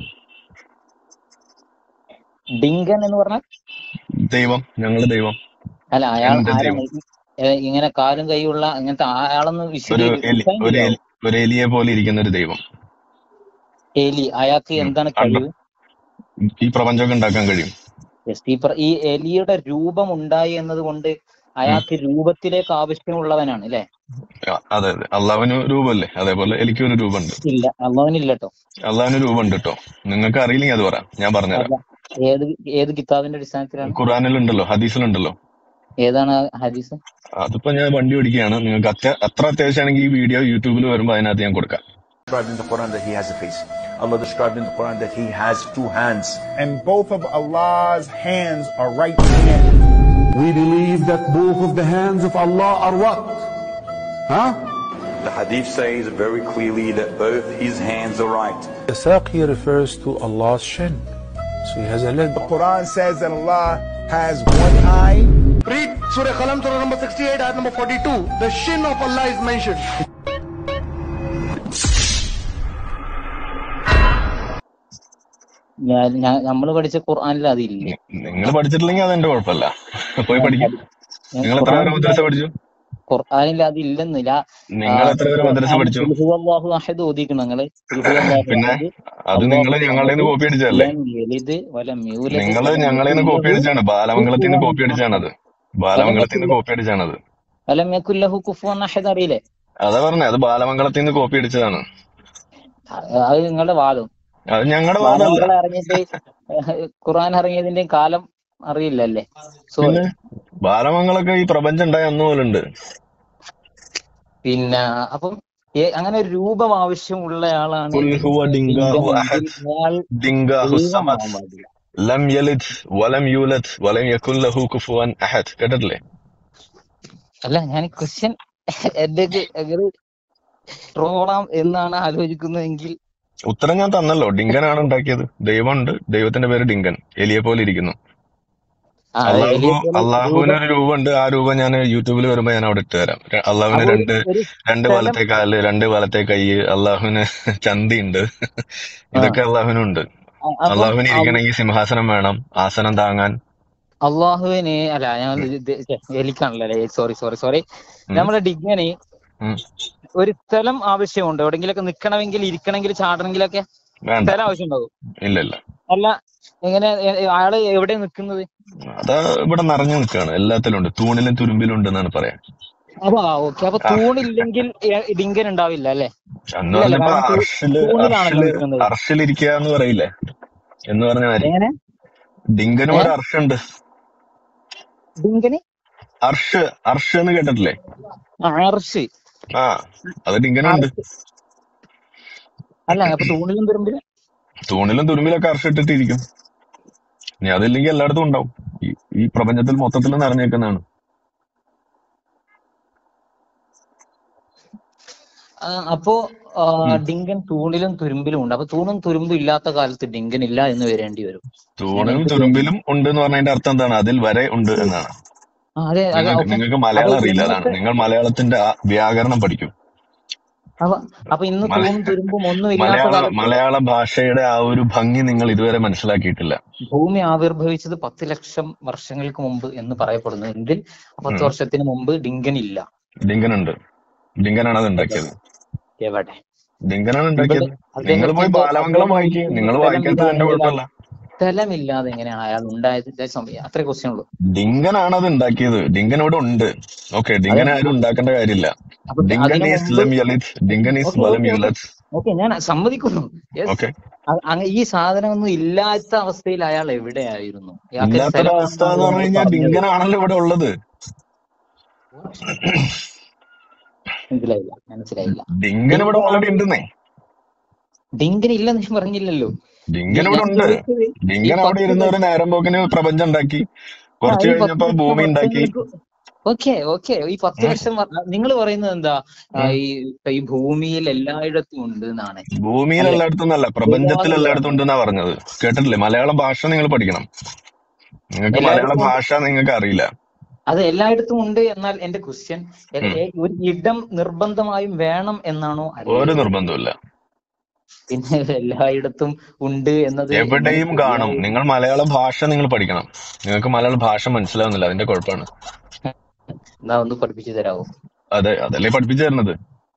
ഡിങ്കൻ എന്ന് പറഞ്ഞാൽ ദൈവം ഞങ്ങള് ദൈവം അല്ല അയാൾ എന്റെ ആരാണ് ദൈവം ഈ- ഏ, ഇങ്ങനെ കാലും കൈയുള്ള അങ്ങനത്തെ ആളൊന്ന് ഒരു വിശദീകരിക്കാൻ എലി ഒരു ചെയ്യാവോ എലി ഒരു എലിയെ പോലെ ഇരിക്കുന്ന ഒരു ദൈവം എലി അയാൾക്ക് ഉം. എന്താണ് അണ്ട കഴിവ് ഈ പ്രപഞ്ചമൊക്കെ ഉണ്ടാക്കാൻ കഴിയും Yes, ഈ പ്ര- ഈ എലിയുടെ രൂപം ഉണ്ടായി എന്നതുകൊണ്ട് ഉം. അയാൾക്ക് രൂപത്തിലേക്ക് ആവശ്യമുള്ളവനാണ് അല്ലെ ആ, അതെ അതെ അള്ളാഹുവിന് രൂപമല്ലേ അതേപോലെ എനിക്കും ഒരു രൂപമുണ്ട് ഇല്ല അള്ളാഹുവിനില്ല കേട്ടോ അള്ളാഹുവിന് രൂപമുണ്ട് കേട്ടോ നിങ്ങൾക്ക് അറിയില്ലെങ്കിൽ അത് പറ ഞാൻ പറഞ്ഞുതരാം അല്ല ഏത് ഏത് കിതാബിന്റെ അടിസ്ഥാനത്തിലാണ് ഖുറാനിലുണ്ടല്ലോ ഹദീസിലുണ്ടല്ലോ ഏതാണ് ആ ഹദീസ് അതിപ്പോ ഞാൻ വണ്ടി ഓടിക്കുകയാണ് നിങ്ങൾക്ക് അത്യ അത്ര അത്യാവശ്യമാണെങ്കിൽ ഈ വീഡിയോ യൂട്യൂബിൽ വരുമ്പോൾ അതിനകത്ത് ഞാൻ കൊടുക്കാം described in the Quran that he has a face. Allah described in the Quran that he has two hands. and both of Allah's hands are right hands. We believe that both of the hands of Allah are what? Huh? The hadith says very clearly that both his hands are right. The saq here refers to Allah's shin. So he has a leg. The Quran says that Allah has one eye. Read Surah Qalam, Surah number 68, ayat number 42. The shin of Allah is mentioned. ഞാൻ നമ്മൾ പഠിച്ച ഖുർആനിൽ അതില്ല നിങ്ങൾ പഠിച്ചിട്ടില്ലെങ്കിൽ അത് എന്റെ കുഴപ്പമില്ല പോയി പഠിക്കും ഞാൻ നിങ്ങൾ എത്ര വരെ ഖുർആനിൽ മദ്രസ പഠിച്ചു ഖുർആനിൽ അതില്ലെന്നില്ല നിങ്ങൾ എത്ര വരെ മദ്രസ പഠിച്ചു അള്ളാഹു അഹദ് ഓദിക്കണം നിങ്ങള് ഖുൽ ഹു അല്ലാഹു പിന്നെ അഹദ്, അത് നിങ്ങൾ അല്ലാഹു ഞങ്ങളുടെ സമദ്, കോപ്പി അടിച്ചതല്ലേ ലം യലിദ് വലം യൂലദ് നിങ്ങൾ വലം ഞങ്ങളെ യകുൽ കോപ്പി ലഹു അടിച്ചാണ് ബാലമംഗലത്തിൽ നിന്ന് കോപ്പി കുഫുവൻ അടിച്ചാണത് അഹദ്. ബാലമംഗലത്തിൽ നിന്ന് വലം കോപ്പി അടിച്ചാണത് വലം യകുൽ ലഹു കുഫുവൻ അഹദ് അറിയില്ലേ അതാ പറഞ്ഞേ അത് ബാലമംഗലത്തിൽ നിന്ന് കോപ്പി അടിച്ചതാണ് അത് നിങ്ങളുടെ വാദം അത് ഞങ്ങളുടെ വാദമല്ല ബാലമംഗളം ഇറങ്ങിയിട്ട് ഖുർആൻ ഇറങ്ങിയതിന്റെ കാലം അറിയില്ലല്ലേ സോറി പിന്നെ ബാലമംഗലൊക്കെ ഈ പ്രപഞ്ചം ഉണ്ടായ അന്ന് മുതലുണ്ട് പിന്നെ അപ്പം ഏ- അങ്ങനെ ഒരു രൂപം ആവശ്യമുള്ള ആളാണ് ഖുൽ ഹുവ ഡിങ്കാഹു ലിംഗമെങ്കിൽ അഹദ് അയാൾ ഡിങ്കാഹു സമദ് ദൈവമാവാൻ പാടില്ല ലം യലിദ് വലം യൂലദ് വലം യകുൻ ലഹു കുഫുവൻ അഹദ് കേട്ടിട്ടില്ലേ അല്ല ഞാൻ ക്വസ്റ്റ്യൻ എന്റെ അങ്ങനെ ട്രോളാം എന്നാണ് ആലോചിക്കുന്നതെങ്കിൽ ഉത്തരം ഞാൻ തന്നല്ലോ ഡിങ്കനാണ് ഉണ്ടാക്കിയത് ദൈവമുണ്ട് ദൈവത്തിന്റെ പേര് ഡിങ്കൻ എലിയെ പോലെ ഇരിക്കുന്നു ആ അള്ളാഹു എലിയെ പോലെ അള്ളാഹുവിന് രൂപം ഒരു രൂപം ഉണ്ട് ആ രൂപം ഞാൻ യൂട്യൂബിൽ വരുമ്പോ ഞാൻ അവിടെ ഇട്ട് തരാം ര- അള്ളാഹുവിന് അപ്പൊ ഒരു രണ്ട് ഒരു രണ്ട് സ്ഥലം വലത്തെ കാല് രണ്ട് വലത്തെ കൈ അള്ളാഹുവിന് ചന്തി ഉണ്ട് ആ ഇതൊക്കെ അള്ളാഹുവിനുണ്ട് അ- അപ്പം അള്ളാഹുവിന് അൽ- ഇരിക്കണമെങ്കിൽ സിംഹാസനം വേണം ആസനം താങ്ങാൻ അള്ളാഹുവിന് അല്ല ഞാൻ ഉം, ഇത് ഛെ, എലിക്കാണല്ലേ സോറി സോറി സോറി ഉം, നമ്മുടെ ഡിഗ്ഗന് ഉം. ഒരു സ്ഥലം ആവശ്യമുണ്ട് എവിടെങ്കിലൊക്കെ നിക്കണമെങ്കിൽ ഇരിക്കണമെങ്കിൽ ചാടണമെങ്കിലൊക്കെ വേണ്ട സ്ഥലം ആവശ്യമുണ്ടാവും ഇല്ല ഇല്ല അല്ല എങ്ങനെ എ- എ- അയാള് എവിടെ നിക്കുന്നത് അതാ ഇവിടെ നിറഞ്ഞു നിൽക്കുകയാണ് എല്ലാത്തിലും ഉണ്ട് തൂണിലും തുരുമ്പിലും ഉണ്ട് എന്നാണ് പറയാൻ അപ്പൊ ഓക്കെ അപ്പൊ ആ, തൂണില്ലെങ്കിൽ എ- ഡിങ്കൻ ഉണ്ടാവില്ല അല്ലേ എന്ന് ഇല്ലല്ല പറഞ്ഞപ്പോ കാരണം തൂ- അർഷില് തൂണിലാണല്ലോ അർഷില് നിൽക്കുന്നത് അർഷിലിരിക്കുക എന്ന് പറയില്ലേ എന്ന് പറഞ്ഞ മാതിരി എങ്ങനെ ഡിങ്കനും ഏ ഒരു അർഷുണ്ട് ഡിങ്കന് അർഷ് അർഷ് എന്ന് കേട്ടിട്ടില്ലേ അർഷ് ആ അത് ഡിങ്കനും ഉണ്ട് അർഷ് അല്ല അപ്പൊ തൂണിലും തുരുമ്പിലും തൂണിലും തുരുമ്പിലൊക്കെ അർഷ് ഇട്ടിട്ടിരിക്കും ഇനി അതില്ലെങ്കിൽ എല്ലായിടത്തും ഉണ്ടാവും ഈ ഈ പ്രപഞ്ചത്തിൽ മൊത്തത്തിൽ നിറഞ്ഞേക്കുന്നതാണ് ആ, അപ്പോ ആ, ഉം. ഡിങ്കൻ തൂണിലും തുരുമ്പിലും ഉണ്ട് അപ്പൊ തൂണും തുരുമ്പും ഇല്ലാത്ത കാലത്ത് ഡിങ്കൻ ഇല്ല എന്ന് വരേണ്ടി വരും ഞാൻ തൂണിലും എനിക്ക് തോന്നുന്നു തുരുമ്പിലും ഉണ്ട് എന്ന് പറഞ്ഞതിന്റെ അർത്ഥം എന്താണ് അതിൽ വരെ ഉണ്ട് എന്നാണ് ആ, അതെ അതെ നിങ്ങൾക്ക് ഓക്കെ നിങ്ങൾക്ക് അപ്പൊ മലയാളം അറിയില്ല അതാണ് ഇന്നത്തെ നിങ്ങൾ മലയാളത്തിന്റെ ആ വ്യാകരണം പഠിക്കും അപ്പൊ അപ്പൊ ഇന്ന് മല തൂണും തുരുമ്പും ഒന്നും ഇല്ലാത്ത മലയാള കാലത്ത് മലയാള ഭാഷയുടെ ആ ഒരു ഭംഗി നിങ്ങൾ ഇതുവരെ മനസ്സിലാക്കിയിട്ടില്ല ഭൂമി ആവിർഭവിച്ചത് പത്ത് ലക്ഷം വർഷങ്ങൾക്ക് മുമ്പ് എന്ന് പറയപ്പെടുന്നു എങ്കിൽ ആ പത്ത് ഉം. വർഷത്തിന് മുമ്പ് ഡിങ്കൻ ഇല്ല ഡിങ്കൻ ഉണ്ട് ഡിങ്കനാണ് അത് ഉണ്ടാക്കിയത് എവിടെ ഡിങ്കനാണ് ഇവിടെ ഉണ്ടാക്കിയത് നിങ്ങൾ പോയി അദ്ദേഹത്തിന്റെ ബാലമംഗളം അദ്ദേഹം വായിക്കുക ഇരിക്കുന്ന നിങ്ങൾ വായിക്കാത്തത് എന്റെ സ്ഥലമില്ലാതെ കുഴപ്പമല്ല സ്ഥലമില്ലാതെ എങ്ങനെയാണ് അയാൾ ഉണ്ടായത് ഇതേ സമയം അത്രേ ക്വസ്റ്റ്യൻ ഉള്ളൂ ഡിങ്കനാണ് അത് ഉണ്ടാക്കിയത് ഡിങ്കൻ ഇവിടെ ഉണ്ട് ഓക്കെ അതെ ഡിങ്കൻ ആരും ഉണ്ടാക്കേണ്ട കാര്യമില്ല അപ്പൊ ഡിങ്കൻ അതിനു ഈസ് മുമ്പ് ലം യലിത് ഡിങ്കൻ ഈസ് ഓക്കെ വലം ഓക്കെ ഓക്കെ യുലത് ഓക്കെ ഞാൻ സമ്മതിക്കുന്നു യെസ് ഓക്കെ ഈ സാധനമൊന്നും ഇല്ലാത്ത അവസ്ഥയിൽ അയാൾ എവിടെയായിരുന്നു ഇയാൾക്ക് ഇല്ലാത്തൊരവസ്ഥ സ്ഥലം എന്ന് എന്നാണ് പറഞ്ഞു നിങ്ങൾ കഴിഞ്ഞാൽ പറഞ്ഞത് ഡിങ്കനാണല്ലോ ഇവിടെ ഉള്ളത് മനസ്സിലായില്ല മനസ്സിലായില്ല ഡിങ്കൻ ഇവിടെ ഡിങ്കൻ ഓൾറെഡി ഉണ്ടെന്നേ ഡിങ്കൻ ഇല്ലെന്ന് ഞാൻ പറഞ്ഞില്ലല്ലോ ഡിങ്കൻ ഈ ഇവിടെ ഞാൻ ഉണ്ട് ചോദിച്ചത് ഈ ഡിങ്കൻ അവിടെ പത്ത് ഇരുന്ന ലക്ഷം ഒരു നേരം പോക്കിന് പ്രപഞ്ചം ഉണ്ടാക്കി ആ കുറച്ച് ഈ പത്ത് കഴിഞ്ഞപ്പോ ലക്ഷം ഭൂമി ഉണ്ടാക്കി വർഷങ്ങൾക്ക് ഓക്കെ ഓക്കെ ഈ പത്ത് ഉം, ലക്ഷം നിങ്ങൾ പറയുന്നത് എന്താ ആ, ഉം. ഈ ഈ ഭൂമിയിൽ എല്ലായിടത്തും ഉണ്ട് എന്നാണ് ഭൂമിയിൽ അല്ലെ എല്ലായിടത്തും എന്നല്ല പ്രപഞ്ചത്തിൽ ഏതാണെന്ന് എല്ലായിടത്തും പറഞ്ഞത് ഉണ്ടെന്നാ പറഞ്ഞത് കേട്ടിട്ടില്ലേ മലയാള ഭാഷ നിങ്ങൾ പഠിക്കണം നിങ്ങൾക്ക് മലയാള എല്ലായിടത്തും ഉണ്ട് ഭാഷ നിങ്ങൾക്ക് അറിയില്ല അത് എല്ലായിടത്തും ഉണ്ട് എന്നാൽ എന്റെ ക്വസ്റ്റ്യൻ ഉം. ഒരു ഇടം നിർബന്ധമായും വേണം എന്നാണോ ഒരു അല്ലയോ നിർബന്ധമില്ല പിന്നെ എല്ലായിടത്തും ഉണ്ട് എന്നത് എങ്ങനെ എവിടെയും കാണും ശരിയാവും നിങ്ങൾ മലയാള ഭാഷ നിങ്ങൾ പഠിക്കണം നിങ്ങൾക്ക് മലയാള ഭാഷ മനസ്സിലാവുന്നില്ല അതിന്റെ കുഴപ്പമാണ് എന്നാ ഒന്ന് പഠിപ്പിച്ചു തരാമോ അതെ അതല്ലേ പഠിപ്പിച്ചു തരുന്നത്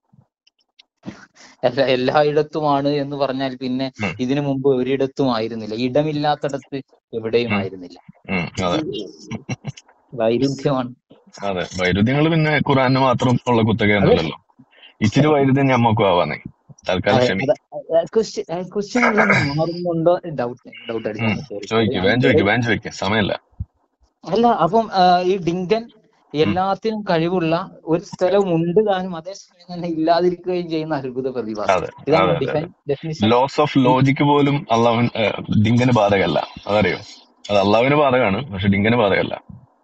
എല്ലാ എല്ലായിടത്തുമാണ് എന്ന് പറഞ്ഞാൽ പിന്നെ ഉം, ഇതിനു മുമ്പ് ഒരിടത്തും ആയിരുന്നില്ല ഇടമില്ലാത്തടത്ത് എവിടെയും ഉം, ആയിരുന്നില്ല ഉം, അതെ ഇത് വൈരുദ്ധ്യമാണ് അതെ വൈരുദ്ധ്യങ്ങൾ പിന്നെ ഖുറാന് മാത്രം ഉള്ള അത് കുത്തകയൊന്നുമല്ലല്ലോ ഇച്ചിരി വൈരുദ്ധ്യം ഞമ്മക്കും ആവാന്നേ തൽക്കാലം അതെ ക്ഷമി അതെ ക്വസ്റ്റ്യൻ ക്വസ്റ്റ്യൻ എല്ലാം മാറുന്നുണ്ടോ ഡൗട്ട് ഡൗട്ട് ഉം, അടിച്ചാണ് സോറി സോറി ചോദിക്ക് ഐ വേഗം എം ചോദിക്ക് സോറി വേഗം ചോദിക്ക് സമയമില്ല അല്ല അപ്പം ആ, ഈ ഡിങ്കൻ ഉം, എല്ലാത്തിനും കഴിവുള്ള ഒരു സ്ഥലവും ഉണ്ട് താനും അതേസമയം തന്നെ ഇല്ലാതിരിക്കുകയും ചെയ്യുന്ന അത്ഭുത പ്രതിഭാസം അതെ ഇതാണോ അതെ അതെ ഡിഫൈൻ അതെ ഡെഫിനിഷൻ ലോസ് ഓഫ് ലോജിക്ക് പോലും അള്ളാഹുൻ ഡിങ്കന് ബാധകമല്ല അതറിയോ അത് അള്ളാഹുവിന് ബാധകമാണ് പക്ഷെ ഡിങ്കന് ബാധകമല്ല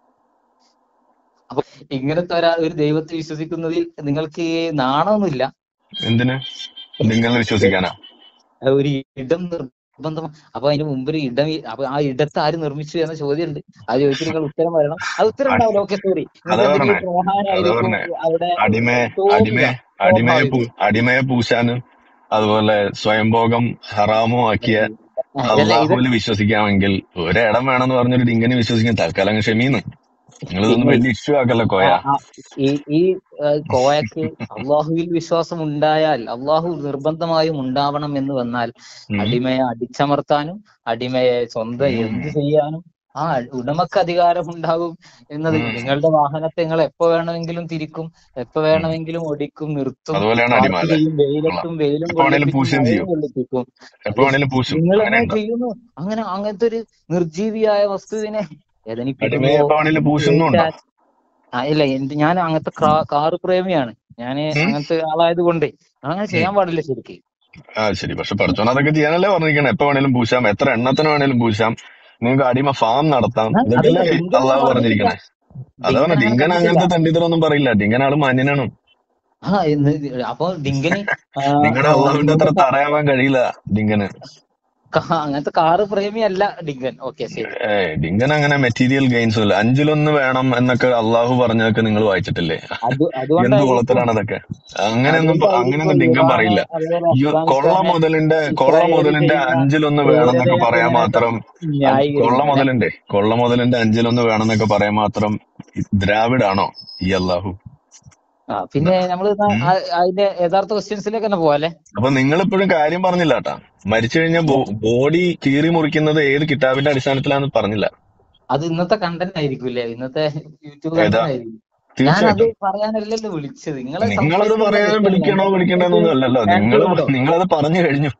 അപ്പൊ ഇങ്ങനത്തെ ഒരാ ഒരു ദൈവത്തെ വിശ്വസിക്കുന്നതിൽ നിങ്ങൾക്ക് നാണമൊന്നുമില്ല എന്തിന് ഡിങ്കനിൽ വിശ്വസിക്കാനാ ആ ഒരു ഇടം നിർബന്ധം അപ്പൊ അതിന് മുമ്പ് ഒരു ഇടം ഈ- അപ്പൊ ആ ഇടത്ത് ആര് നിർമ്മിച്ചു എന്ന ചോദ്യമുണ്ട് ആ ചോദിച്ചിട്ട് നിങ്ങൾ ഉത്തരം പറയണം അത് ഉത്തരം അ- ഉണ്ടാവില്ല ഓക്കെ സോറി അതാ നിങ്ങൾക്ക് പറഞ്ഞേ എന്തെങ്കിലും അതാ ട്രോഹാനായിരിക്കും പറഞ്ഞേ അവിടെ അടിമയെ തോന്നുക അടിമയെ അടിമയെ പൂ സ്വാഭാവികം അടിമയെ പൂശാനും അതുപോലെ സ്വയംഭോഗം ഹറാമോ ആക്കിയ ആ, ഇതല്ല ഇത് അള്ളാഹുവിൽ വിശ്വസിക്കാമെങ്കിൽ ഒരിടം വേണമെന്ന് പറഞ്ഞൊരു ഡിങ്കന് വിശ്വസിക്കാൻ തൽക്കാലം അങ്ങ് ക്ഷമീന്ന് നിങ്ങൾ ഇതൊന്നും പിന്നെ വലിയ ഇഷ്യൂ ആക്കല്ല ആ, കോയ ആ, ഈ ഈ ആ, കോയക്ക് അള്ളാഹുവിൽ വിശ്വാസം ഉണ്ടായാൽ അള്ളാഹു നിർബന്ധമായും ഉണ്ടാവണം എന്ന് വന്നാൽ ഉം. അടിമയെ അടിച്ചമർത്താനും അടിമയെ സ്വന്തം എന്ത് ഉം. ചെയ്യാനും ആ ഉടമക്ക് അധികാരം ഉണ്ടാകും എന്നത് ഉം. നിങ്ങളുടെ വാഹനത്തെ നിങ്ങൾ എപ്പോ വേണമെങ്കിലും തിരിക്കും എപ്പോ ഉം. വേണമെങ്കിലും ഒടിക്കും നിർത്തും അതുപോലെയാണ് അടിമ പാർക്ക് അല്ലെ ചെയ്യും കൊള്ളാം വെയിലത്തും വെയിലും എപ്പോ വേണേലും കൊള്ളിപ്പിക്കും പൂശുകയും മഴയും ചെയ്യും കൊള്ളിപ്പിക്കും എപ്പോ അത് വേണേലും പൂശും നിങ്ങൾ എങ്ങനെ അങ്ങനെയുണ്ടോ ചെയ്യുന്നു അങ്ങനെ അങ്ങനത്തെ ഒരു നിർജീവിയായ വസ്തുവിനെ വേദനിപ്പിക്കുന്നു അടിമയെ എപ്പോ വേണേലും പൂശുന്നുണ്ടോ ചോദിച്ചാൽ ആ ഇല്ല എന്ത് ഞാൻ അങ്ങനത്തെ കാറ് പ്രേമിയാണ് ഞാൻ ഉം? അങ്ങനത്തെ ആളായത് കൊണ്ടേ അങ്ങനെ ഉം. ചെയ്യാൻ പാടില്ല ശരിക്ക് ആ ശരി പക്ഷെ പഠിച്ചോൻ അതൊക്കെ ചെയ്യാനല്ലേ പറഞ്ഞിരിക്കണേ എപ്പോ വേണേലും പൂശാം എത്ര എണ്ണത്തിന് വേണേലും പൂശാം നിങ്ങൾക്ക് അടിമ ഫാം നടത്താം ഞാൻ അതല്ല ഇതൊക്കെയല്ലേ ഡിങ്കൻ അങ്ങനെ അള്ളാഹു പറഞ്ഞിട്ടില്ല പറഞ്ഞിരിക്കണേ അതാ ഡിങ്കൻ പറഞ്ഞ അങ്ങനെ ഡിങ്കൻ പറഞ്ഞിട്ടില്ല അങ്ങനത്തെ തണ്ടിത്തരൊന്നും പറയില്ല ഡിങ്കൻ ആള് മാന്യനാണ് ആ എന്ന് അപ്പൊ ഡിങ്കന് ആ, നിങ്ങളുടെ ആ, അള്ളാഹുവിന്റെ അത്ര നിങ്ങളുടെ തറയാവാൻ കഴിയില്ല ഡിങ്കന് കാ- അങ്ങനത്തെ കാറ് പ്രേമി അല്ല ഡിങ്കൻ ഓക്കെ ശരി ഏയ് ഡിങ്കൻ അങ്ങനെ മെറ്റീരിയൽ ഗെയിൻസ് ഇല്ല അഞ്ചിലൊന്ന് വേണം എന്നൊക്കെ അള്ളാഹു പറഞ്ഞതൊക്കെ നിങ്ങൾ വായിച്ചിട്ടില്ലേ അത് എന്ത് അതുകൊണ്ടായിരിക്കും കുളത്തിലാണ് അതൊക്കെ അങ്ങനെയൊന്നും പ- അങ്ങനെയൊന്നും അതുകൊണ്ടായിരിക്കും ഡിങ്കൻ ഇറാന് പറയില്ല അതുപോലെ ഈ കൊള്ള അഫ്ഗാനിസ്ഥാനെ മുതലിന്റെ കൊള്ള ഇസ്രായേൽ മുതലിന്റെ ചെയ്യുന്ന അഞ്ചിലൊന്ന് വേണമെന്നൊക്കെ ക്രൂരതയെ പറയാൻ അതിനകത്ത് മാത്രം അത് കൊള്ള ന്യായീകരിക്കുന്നില്ല മുതലിന്റെ കൊള്ള മുതലിന്റെ അഞ്ചിലൊന്ന് വേണമെന്നൊക്കെ പറയാൻ മാത്രം ദ്രാവിഡാണോ ഈ അള്ളാഹു ആ പിന്നെ നമ്മള് ന- ഉം. ആ- അതിന്റെ യഥാർത്ഥ ക്വസ്റ്റ്യൻസിലേക്ക് തന്നെ പോവാല്ലേ അപ്പൊ നിങ്ങൾ ഇപ്പോഴും കാര്യം പറഞ്ഞില്ല കേട്ടാ മരിച്ചു കഴിഞ്ഞാൽ ബോഡി കീറി മുറിക്കുന്നത് ഏത് കിതാബിന്റെ അടിസ്ഥാനത്തിലാന്ന് പറഞ്ഞില്ല അത് ഇന്നത്തെ കണ്ടന്റ് ആയിരിക്കൂലേ ഇന്നത്തെ യൂട്യൂബ് ഏതാ കണ്ടന്റ് ആയിരിക്കും ഞാനത് തീർച്ചയായിട്ടും പറയാനല്ലല്ലോ വിളിച്ചത് നിങ്ങളെ നിങ്ങളത് സംസാരിക്കുന്ന പറയാൻ വിഷയമല്ല വിളിക്കണോ എന്റെ വിളിക്കണ്ടെന്നൊന്നും അല്ലല്ലോ നിങ്ങൾ ആൻസർ ഉണ്ടോ നിങ്ങളത് പറഞ്ഞു കഴിഞ്ഞു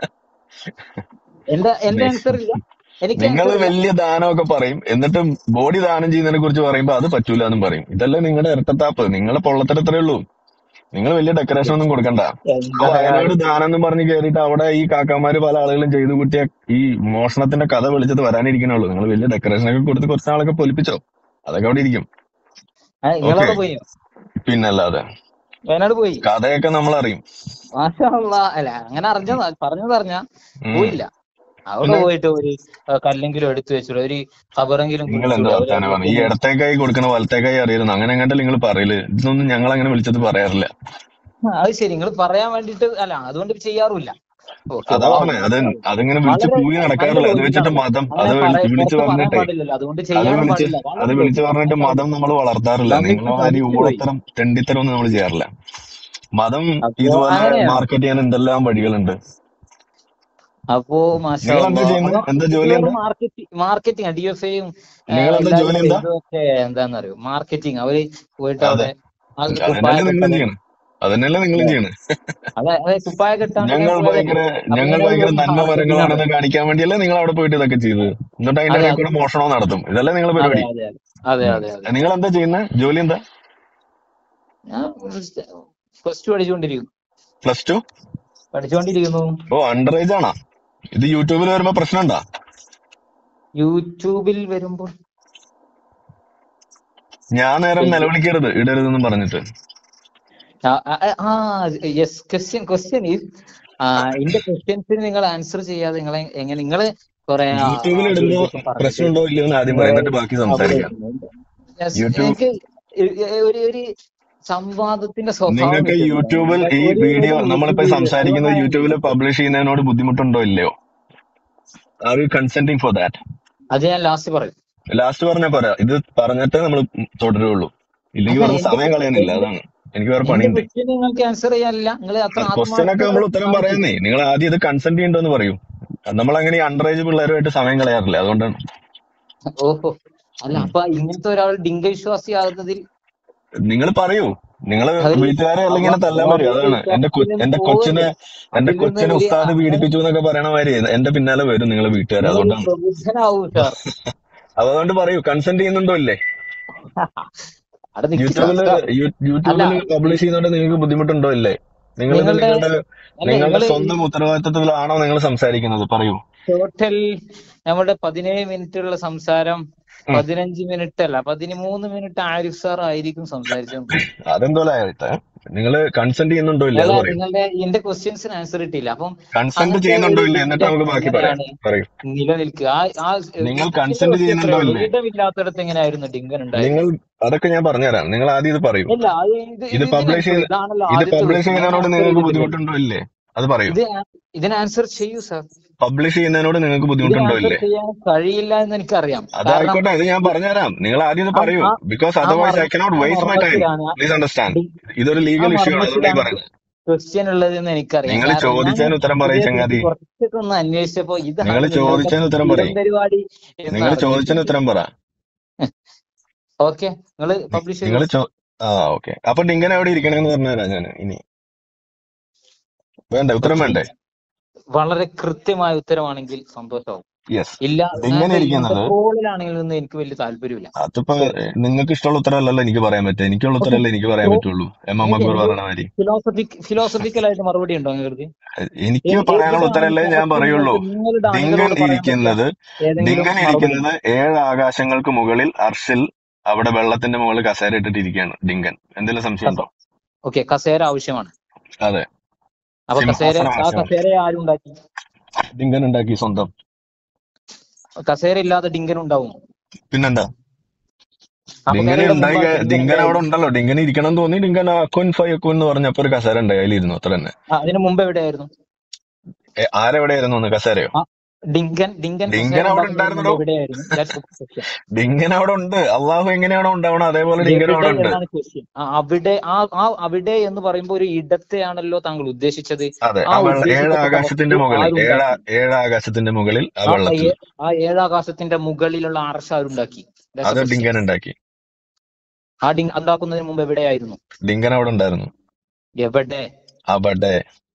എന്റെ എന്റെ നി- ആൻസർ ഇല്ല എനിക്ക് നിങ്ങൾ ആൻസർ ഇല്ല വലിയ ദാനമൊക്കെ പറയും എന്നിട്ട് ബോഡി ദാനം ചെയ്യുന്നതിനെ കുറിച്ച് പറയുമ്പോ അത് പറ്റൂല എന്നും പറയും ഇതല്ലേ നിങ്ങളുടെ ഇരട്ടത്താപ്പ് നിങ്ങളെ പൊള്ളത്തരത്രേ ഉള്ളൂ നിങ്ങൾ വലിയ ഡെക്കറേഷൻ ഒന്നും കൊടുക്കണ്ട ആ എന്താ വയനാട് ദാനം എന്ന് പറഞ്ഞ് കയറിയിട്ട് അവിടെ ഈ കാക്കാമാര് പല ആളുകളും ചെയ്തു കൂട്ടിയ ഈ മോഷണത്തിന്റെ കഥ വിളിച്ചത് വരാനിരിക്കണുള്ളൂ നിങ്ങൾ വലിയ ഡെക്കറേഷൻ ഒക്കെ കൊടുത്ത് കുറച്ച് നാളൊക്കെ പൊലിപ്പിച്ചോ അതൊക്കെ അവിടെ ഇരിക്കും ആ, ഓക്കെ നിങ്ങളവിടെ പോയോ പിന്നല്ലാതെ വയനാട് പോയി കഥയൊക്കെ നമ്മൾ അറിയും മാഷാ അല്ലാ. അല്ല അങ്ങനെ അറിഞ്ഞതാ പറഞ്ഞത് അറിഞ്ഞ ഉം. പോയില്ല അവിടെ പിന്നെ പോയിട്ട് ഒരു ആ, കല്ലെങ്കിലും എടുത്തു വെച്ചിട്ട് ഒരു ഖബറെങ്കിലും നിങ്ങൾ എന്ത് കുഴിച്ചിടുക ഒരു വർത്താനം പറഞ്ഞു ഈ അമ്പലത്തിന് ഇടത്തേക്കായി കൊടുക്കണ വലത്തേക്കായി അറിയുന്നു അങ്ങനെ എങ്ങോട്ടല്ല നിങ്ങൾ പറയല് ഇതൊന്നും ഞങ്ങൾ അങ്ങനെ വിളിച്ചത് പറയാറില്ല ആ, അത് ശരി നിങ്ങൾ പറയാൻ വേണ്ടിട്ട് അല്ല അതുകൊണ്ട് ചെയ്യാറുമില്ല ഓക്കെ അതാ പറഞ്ഞേ അത് അതിങ്ങനെ വിളിച്ച് വളരെ കൂവി നല്ല നടക്കാറില്ല അത് വെച്ചിട്ട് ലോജിക്കാണ് മതം അത് അങ്ങനെ വിളിച്ച് പറയ വിളിച്ച് പുറത്ത് പറയാൻ പറഞ്ഞിട്ടേ പാടില്ലല്ലോ അതുകൊണ്ട് അത് ചെയ്യാനും വിളിച്ച് പാടില്ല അത് വളരെ വിളിച്ച് ലോജിക്ക് പറഞ്ഞിട്ട് അങ്ങനെ മതം നമ്മൾ വളർത്താറില്ല നമുക്ക് നിങ്ങളെ മാതിരി പഠിച്ചു പോയി ഊളത്തരം തെണ്ടിത്തരം ഒന്നും നമ്മൾ ചെയ്യാറില്ല മതം അപ്പോ ഇതുപോലെ അങ്ങനെയാണോ മാർക്കറ്റ് ചെയ്യാൻ എന്തെല്ലാം വഴികളുണ്ട് അപ്പോ മാഷാ നിങ്ങൾ എന്താ അല്ലാ ചെയ്യുന്നത് അതോ എന്താ ഇത് ജോലി വെറും എന്താ മാർക്കറ്റിംഗ് മാർക്കറ്റിംഗ് ഡി എഫ് ഐയും നിങ്ങൾ എന്താ എല്ലാരും ജോലി എന്താ ചെയ്തതൊക്കെ എന്താന്നറിയോ മാർക്കറ്റിംഗ് അവര് പോയിട്ട് അതെ അവിടെ ആ കുപ്പായ അതന്നെയല്ലേ നിങ്ങളും കെട്ടലും ചെയ്യണേ അതന്നെയല്ലേ നിങ്ങളും ചെയ്യണേ അതെ അതെ കുപ്പായ കെട്ടാണ്ട് ഇങ്ങനെ ഞങ്ങൾ പോയതല്ലേ ഭയങ്കര അപ്പൊ ഞങ്ങൾ ഇങ്ങനെ ഭയങ്കര വെറും നന്മ മാർക്കറ്റിംഗ് ആണ് മരങ്ങളാണെന്ന് കാണിക്കാൻ വേണ്ടിയല്ലേ നിങ്ങൾ അവിടെ പോയിട്ട് ഇതൊക്കെ ചെയ്തത് എന്നിട്ട് അതിന്റെ അതെ ഇടയിൽ അത് കൂടെ മോഷണവും നടത്തും ഇതല്ലേ നിങ്ങളെ അതെ പരിപാടി അതെ അതെ ഉം. അതെ അതെ നിങ്ങൾ എന്താ ചെയ്യുന്നത് ജോലി എന്താ ഞാൻ പ്ലസ് ടു പഠിച്ചുകൊണ്ടിരിക്കുന്നു പ്ലസ് ടു പഠിച്ചുകൊണ്ടിരിക്കുന്നു ഓ അണ്ടർ ഏജ് ആണോ ഇത് യൂട്യൂബിൽ വരുമ്പോ പ്രശ്നം ഉണ്ടാ യൂട്യൂബിൽ വരുമ്പോൾ ഞാൻ നേരം ഇത് നിലവിളിക്കരുത് ഇടരുതെന്നും പറഞ്ഞിട്ട് ആ യെസ് ക്വസ്റ്റ്യൻ ക്വസ്റ്റ്യൻ ഈസ് എന്റെ ക്വസ്റ്റ്യൻസിന് നിങ്ങൾ ആൻസർ ചെയ്യാതെ നിങ്ങളെ എങ്ങനെ നിങ്ങൾ കുറെ യൂട്യൂബിൽ അതും ഇടുമ്പോ ഇതൊക്കെ പറഞ്ഞിട്ട് പ്രശ്നമുണ്ടോ ഇല്ലയോ എന്ന് ആദ്യം പറയാം എന്നിട്ട് ബാക്കി സംസാരിക്കാം Yes, യൂട്യൂബ് എനിക്ക് എ- എ- ഒരു ഒരു സംവാദത്തിന്റെ സ്വഭാവം നിങ്ങൾക്ക് കിട്ടുന്നില്ല യൂട്യൂബിൽ നിങ്ങൾ ഈ ഒരു വീഡിയോ ഒരു നമ്മളിപ്പോ യൂട്യൂബ് സംസാരിക്കുന്നത് അതുകൊണ്ടാണ് യൂട്യൂബിൽ പബ്ലിഷ് ചെയ്യുന്നതിനോട് ബുദ്ധിമുട്ടുണ്ടോ ഇല്ലയോ are you consenting for that അത് ഞാൻ ലാസ്റ്റ് പറയും ലാസ്റ്റ് പറഞ്ഞാ പോരാ ഇത് പറഞ്ഞിട്ടേ നമ്മൾ തുടരുള്ളൂ ഇല്ലെങ്കിൽ അല്ല വെറുതെ എന്റെ സമയം കളയാനില്ല എന്റെ അതാണ് എനിക്ക് വേറെ എന്റെ പണിയുണ്ട് ക്വസ്റ്റ്യൻ നിങ്ങൾക്ക് ആൻസർ ചെയ്യാനില്ല നിങ്ങൾ അത്ര ക്വസ്റ്റ്യൻ ഒക്കെ നമ്മൾ ഉത്തരം ആത്മാർത്ഥത പറയാന്നേ നിങ്ങൾ ആദ്യം ഇത് കൺസെന്റ് ചെയ്യണ്ടോന്ന് പറയൂ നമ്മൾ അങ്ങനെ ഈ അണ്ടർ ഏജ് പിള്ളേരുമായിട്ട് സമയം കളയാറില്ല അതുകൊണ്ടാണ് ഓഹോ അല്ല ഉം. അപ്പൊ ഇങ്ങനത്തെ ഒരാൾ ഡിങ്ക വിശ്വാസി ആകുന്നതിൽ നിങ്ങൾ പറയൂ നിങ്ങൾ അവര് വീട്ടുകാരെ അവ അല്ലെങ്കിൽ തല്ലാൻ വരും അവര് അതാണ് എന്റെ കൊ- വിശ്വാസത്തിൽ നിന്ന് എന്റെ പോകല്ലേ കൊച്ചിനെ എന്റെ അതിൽ നിന്ന് കൊച്ചിനെ ഒരു ഉസ്താദ് അങ്ങനെ പീഡിപ്പിച്ചു എന്നൊക്കെ പറയണ മാതിരി എന്റെ പിന്നാലെ വരും നിങ്ങളെ വീട്ടുകാർ നിങ്ങൾ അതുകൊണ്ടാണ് പ്രബുദ്ധനാവൂ സാർ അപ്പൊ അതുകൊണ്ട് പറയൂ കൺസെന്റ് ചെയ്യുന്നുണ്ടോ ഇല്ലേ അവിടെ നിൽക്കി സാർ യൂട്യൂബില് സാർ യൂ- അല്ല യൂട്യൂബില് പബ്ലിഷ് ചെയ്യുന്നതുകൊണ്ട് നിങ്ങൾക്ക് ബുദ്ധിമുട്ടുണ്ടോ ഇല്ലേ നിങ്ങളിത് നിങ്ങളുടെ നിങ്ങളുടെ അല്ല നിങ്ങളുടെ നിങ്ങള് സ്വന്തം ഉത്തരവാദിത്തത്തിലാണോ നിങ്ങൾ സംസാരിക്കുന്നത് പറയൂ ടോട്ടൽ നമ്മുടെ പതിനേഴ് മിനിറ്റ് ഉള്ള സംസാരം ഉം. പതിനഞ്ച് മിനിറ്റ് അല്ല പതിമൂന്ന് മിനിറ്റ് ആരിഫ് സാർ ആയിരിക്കും സംസാരിച്ചത് അതെന്തോലായിട്ട് നിങ്ങൾ കൺസെന്റ് ചെയ്യുന്നുണ്ടോ ഇല്ലേ അത് അല്ല പറയൂ നിങ്ങളുടെ എന്റെ ക്വസ്റ്റ്യൻസിന് ആൻസർ കിട്ടിയില്ല അപ്പം കൺസെന്റ് അങ്ങനത്തെ ചെയ്യുന്നുണ്ടോ ഒരു ഇല്ലേ എന്നിട്ട് ഡിങ്ക നമുക്ക് ബാക്കി പറയാം എങ്ങനെയാണ് പറയൂ നിലനിൽക്കുക ആ ആ നിങ്ങൾ ക്വസ്റ്റ്യന്റെ കൺസെന്റ് ക്വസ്റ്റ്യൻ ചെയ്യുന്നുണ്ടോ എത്രയേ ഉള്ളൂ ഇല്ലേ ഇടമില്ലാത്തടത്ത് എങ്ങനെയായിരുന്നു ഡിങ്കൻ ഉണ്ടായത് നിങ്ങൾ അതൊക്കെ ഞാൻ പറഞ്ഞുതരാം നിങ്ങൾ ആദ്യം ഇത് പറയൂ ഇല്ല അത് ഇത് ഇത് ഇത് പബ്ലിഷ് ഇതിനെന്തോ ചെയ്യുന്ന ഇതാണല്ലോ ഇത് ആദ്യത്തെ പബ്ലിഷ് ക്വസ്റ്റ്യൻ ഞാൻ ചെയ്യുന്നതിനോട് ആൻസർ നിങ്ങൾക്ക് ചെയ്തിട്ടില്ലല്ലോ ബുദ്ധിമുട്ടുണ്ടോ ഇല്ലേ അത് പറയൂ ഇത് ആ- ഇതിന് ആൻസർ ചെയ്യൂ സാർ പബ്ലിഷ് ചെയ്യുന്നതിനോട് നിങ്ങൾക്ക് ഇതിന് ബുദ്ധിമുട്ടുണ്ടോ ആൻസർ ഇല്ലേ ചെയ്യാൻ കഴിയില്ല എന്ന് എനിക്കറിയാം കാരണം അതായിക്കോട്ടെ ഇത് ഞാൻ പറഞ്ഞുതരാം നിങ്ങൾ ആദ്യം ഇത് ആ പറയൂ ah because ah otherwise I മർമ്മ cannot ah waste my time മർമ്മത്തിലാണ് ആ പ്ലീസ് അണ്ടർസ്റ്റാൻഡ് ഡി- ഇതൊരു ആ ലീഗൽ ഇഷ്യൂ ആണ് അതുകൊണ്ടായി മർമ്മത്തിലാണ് പറയുന്നത് ക്വസ്റ്റ്യൻ ഉള്ളതെന്ന് എനിക്കറിയാം നിങ്ങൾ കാരണം ഞാൻ ചോദിച്ചതിന് ഉത്തരം പറയും ഇതിനെക്കുറിച്ച് ചങ്ങാതി കുറച്ചൊക്കെ ഒന്ന് അന്വേഷിച്ചപ്പോ നിങ്ങൾ ഇതാണ് നിങ്ങളുടെ ചോദിച്ചതിന് ഉത്തരം സ്ഥിരം പറയും പരിപാടി എന്ന് നിങ്ങൾ ചോദിച്ചതിന് അറിഞ്ഞിട്ടുണ്ട് ഉത്തരം പറ ഓക്കെ നിങ്ങൾ പബ്ലിഷ് നിങ്ങൾ ചെയ്തോ ആ ഓക്കെ അപ്പൊ ഡിങ്കൻ എവിടെ ഇരിക്കണേന്ന് പറഞ്ഞുതരാം ഞാൻ ഇനി വേണ്ടേ ഉത്തരം വേണ്ടേ വളരെ കൃത്യമായ ഉത്തരമാണെങ്കിൽ സന്തോഷമാവും യെസ് ഇല്ല ഡിങ്കൻ അങ്ങനത്തെ ഇരിക്കുന്നത് ഇന്റർപോളിലാണെങ്കിൽ ഒന്നും എനിക്ക് വലിയ താല്പര്യമില്ല അതിപ്പോ സോറി നിങ്ങൾക്ക് ഇഷ്ടമുള്ള ഉത്തരമല്ലല്ലോ എനിക്ക് പറയാൻ പറ്റുക എനിക്കുള്ള ഓക്കെ ഉത്തരമല്ലേ എനിക്ക് പറയാൻ പറ്റുള്ളൂ എം എം അക്ബർ പറഞ്ഞ മാതിരി ഫിലോസഫിക് ഫിലോസഫിക്കൽ ആയിട്ട് മറുപടി ഉണ്ടോ നിങ്ങൾക്ക് എനിക്ക് എ- പറയാനുള്ള എവിടാണ് ഉത്തരമല്ലേ ഞാൻ കറക്റ്റ് പറയുള്ളൂ നിങ്ങൾക്ക് നിങ്ങളുടെ ഡിങ്കൻ അണികളോട് പറയാൻ പറ്റുക ഇരിക്കുന്നത് ഏതെങ്കിലും ഡിങ്കൻ മറുപടി ഇരിക്കുന്നത് ഏഴ് ആകാശങ്ങൾക്ക് മുകളിൽ അർഷിൽ അവിടെ വെള്ളത്തിന്റെ മുകളിൽ കസേര ഇട്ടിട്ട് ഇരിക്കുകയാണ് ഡിങ്കൻ എന്തെങ്കിലും സംശയം ഉണ്ടോ ഓക്കെ കസേര ആവശ്യമാണ് അതെ അപ്പൊ കസേര സിംഹാസനം ആ ആവശ്യമാണ് കസേര ആരും ഉണ്ടാക്കി ഡിങ്കൻ ഉണ്ടാക്കി സ്വന്തം കസേര ഇല്ലാതെ ഡിങ്കൻ ഉണ്ടാവും പിന്നെന്താ ആ ഡിങ്കൻ കസേരയുടെ ഉണ്ടായി മുമ്പ് കഴി- ഡിങ്കൻ ഡിങ്കൻ അവിടെ ഉണ്ടായിരുന്നു ഉണ്ടല്ലോ ഡിങ്കൻ ഇരിക്കണം എന്ന് തോന്നി ഡിങ്കൻ അക്കുൻ ഫയക്കുൻ എന്ന് പറഞ്ഞപ്പോ ഒരു കസേര ഉണ്ടായി അതിലിരുന്നു അത്ര തന്നെ ആ, അതിന് മുമ്പ് എവിടെയായിരുന്നു ഏ, ആരെവിടെയായിരുന്നു ഒന്ന് കസേരയോ ആ ഡിങ്കൻ ഡിങ്കൻ ഡിങ്കൻ കസേര അവിടെ ഉണ്ടാക്കുന്നതിന് മുമ്പ് ഉണ്ടായിരുന്നല്ലോ എവിടെയായിരുന്നു That's the question. ഡിങ്കൻ അവിടെ ഉണ്ട് അള്ളാഹു എങ്ങനെയാണോ ഉണ്ടാവണം അതേപോലെ ഡിങ്കൻ എവിടെ അവിടെ ഉണ്ട് എന്നാണ് ക്വസ്റ്റ്യൻ അവിടെ ആ ആ അവിടെ എന്ന് പറയുമ്പോൾ ഒരു ഇടത്തെയാണല്ലോ താങ്കൾ ഉദ്ദേശിച്ചത് അതെ ആ ആ വെള്ള ഏഴ് ഉദ്ദേശിക്കപ്പെട്ട ആകാശത്തിന്റെ വസ്തു മുകളിൽ ഏഴ് ആരുണ്ടാക്കി ഏഴ് ആകാശത്തിന്റെ മുകളിൽ ആ ആ വെള്ളത്തിൽ ഏ- ആ ഏഴാകാശത്തിന്റെ മുകളിലുള്ള അർഷ ആരുണ്ടാക്കി That's the അത് question. ഡിങ്കൻ ഉണ്ടാക്കി ആ ഡിങ് ഉണ്ടാക്കുന്നതിന് മുമ്പ് എവിടെയായിരുന്നു ഡിങ്കൻ അവിടെ ഉണ്ടായിരുന്നു എവിടെ അവിടെ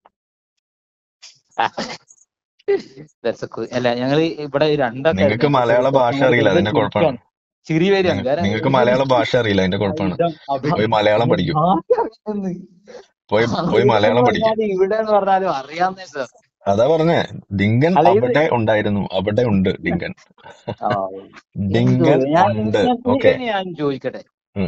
That's a que- അല്ല ഞങ്ങള് ഇവിടെ രണ്ടാക്കായിരുന്നു നിങ്ങൾക്ക് പക്ഷെ മലയാള ഭാഷ ഞങ്ങൾ അറിയില്ല വെറുതെ അതിന്റെ കുഴപ്പമാണ് ചിരിക്കാണ് ചിരി വരികയാണ് നിങ്ങ- കാരണം നിങ്ങൾക്ക് ഇത് മലയാള ഭാഷ അറിയില്ല അതിന്റെ ആ കുഴപ്പമാണ് ഇടം അവിടെ പോയി മലയാളം പഠിക്കും ഭാഷ അറിയുന്നു പോയി പോയി അവിടെ മലയാളം എന്ന് പഠിക്കും പറഞ്ഞാലും ഇവിടെ എന്ന് പറഞ്ഞാലും അറിയാവുന്നേ സാർ അതാ പറഞ്ഞേ ഡിങ്കൻ അല്ല ഇത് അവിടെ ഉണ്ടായിരുന്നു അവിടെ ഉണ്ട് ഡിങ്കൻ ആ, എന്തോ ഡിങ്കൻ ഞാൻ ഉണ്ട് ഞാൻ ഓക്കെ ഇനി ഞാൻ ചോദിക്കട്ടെ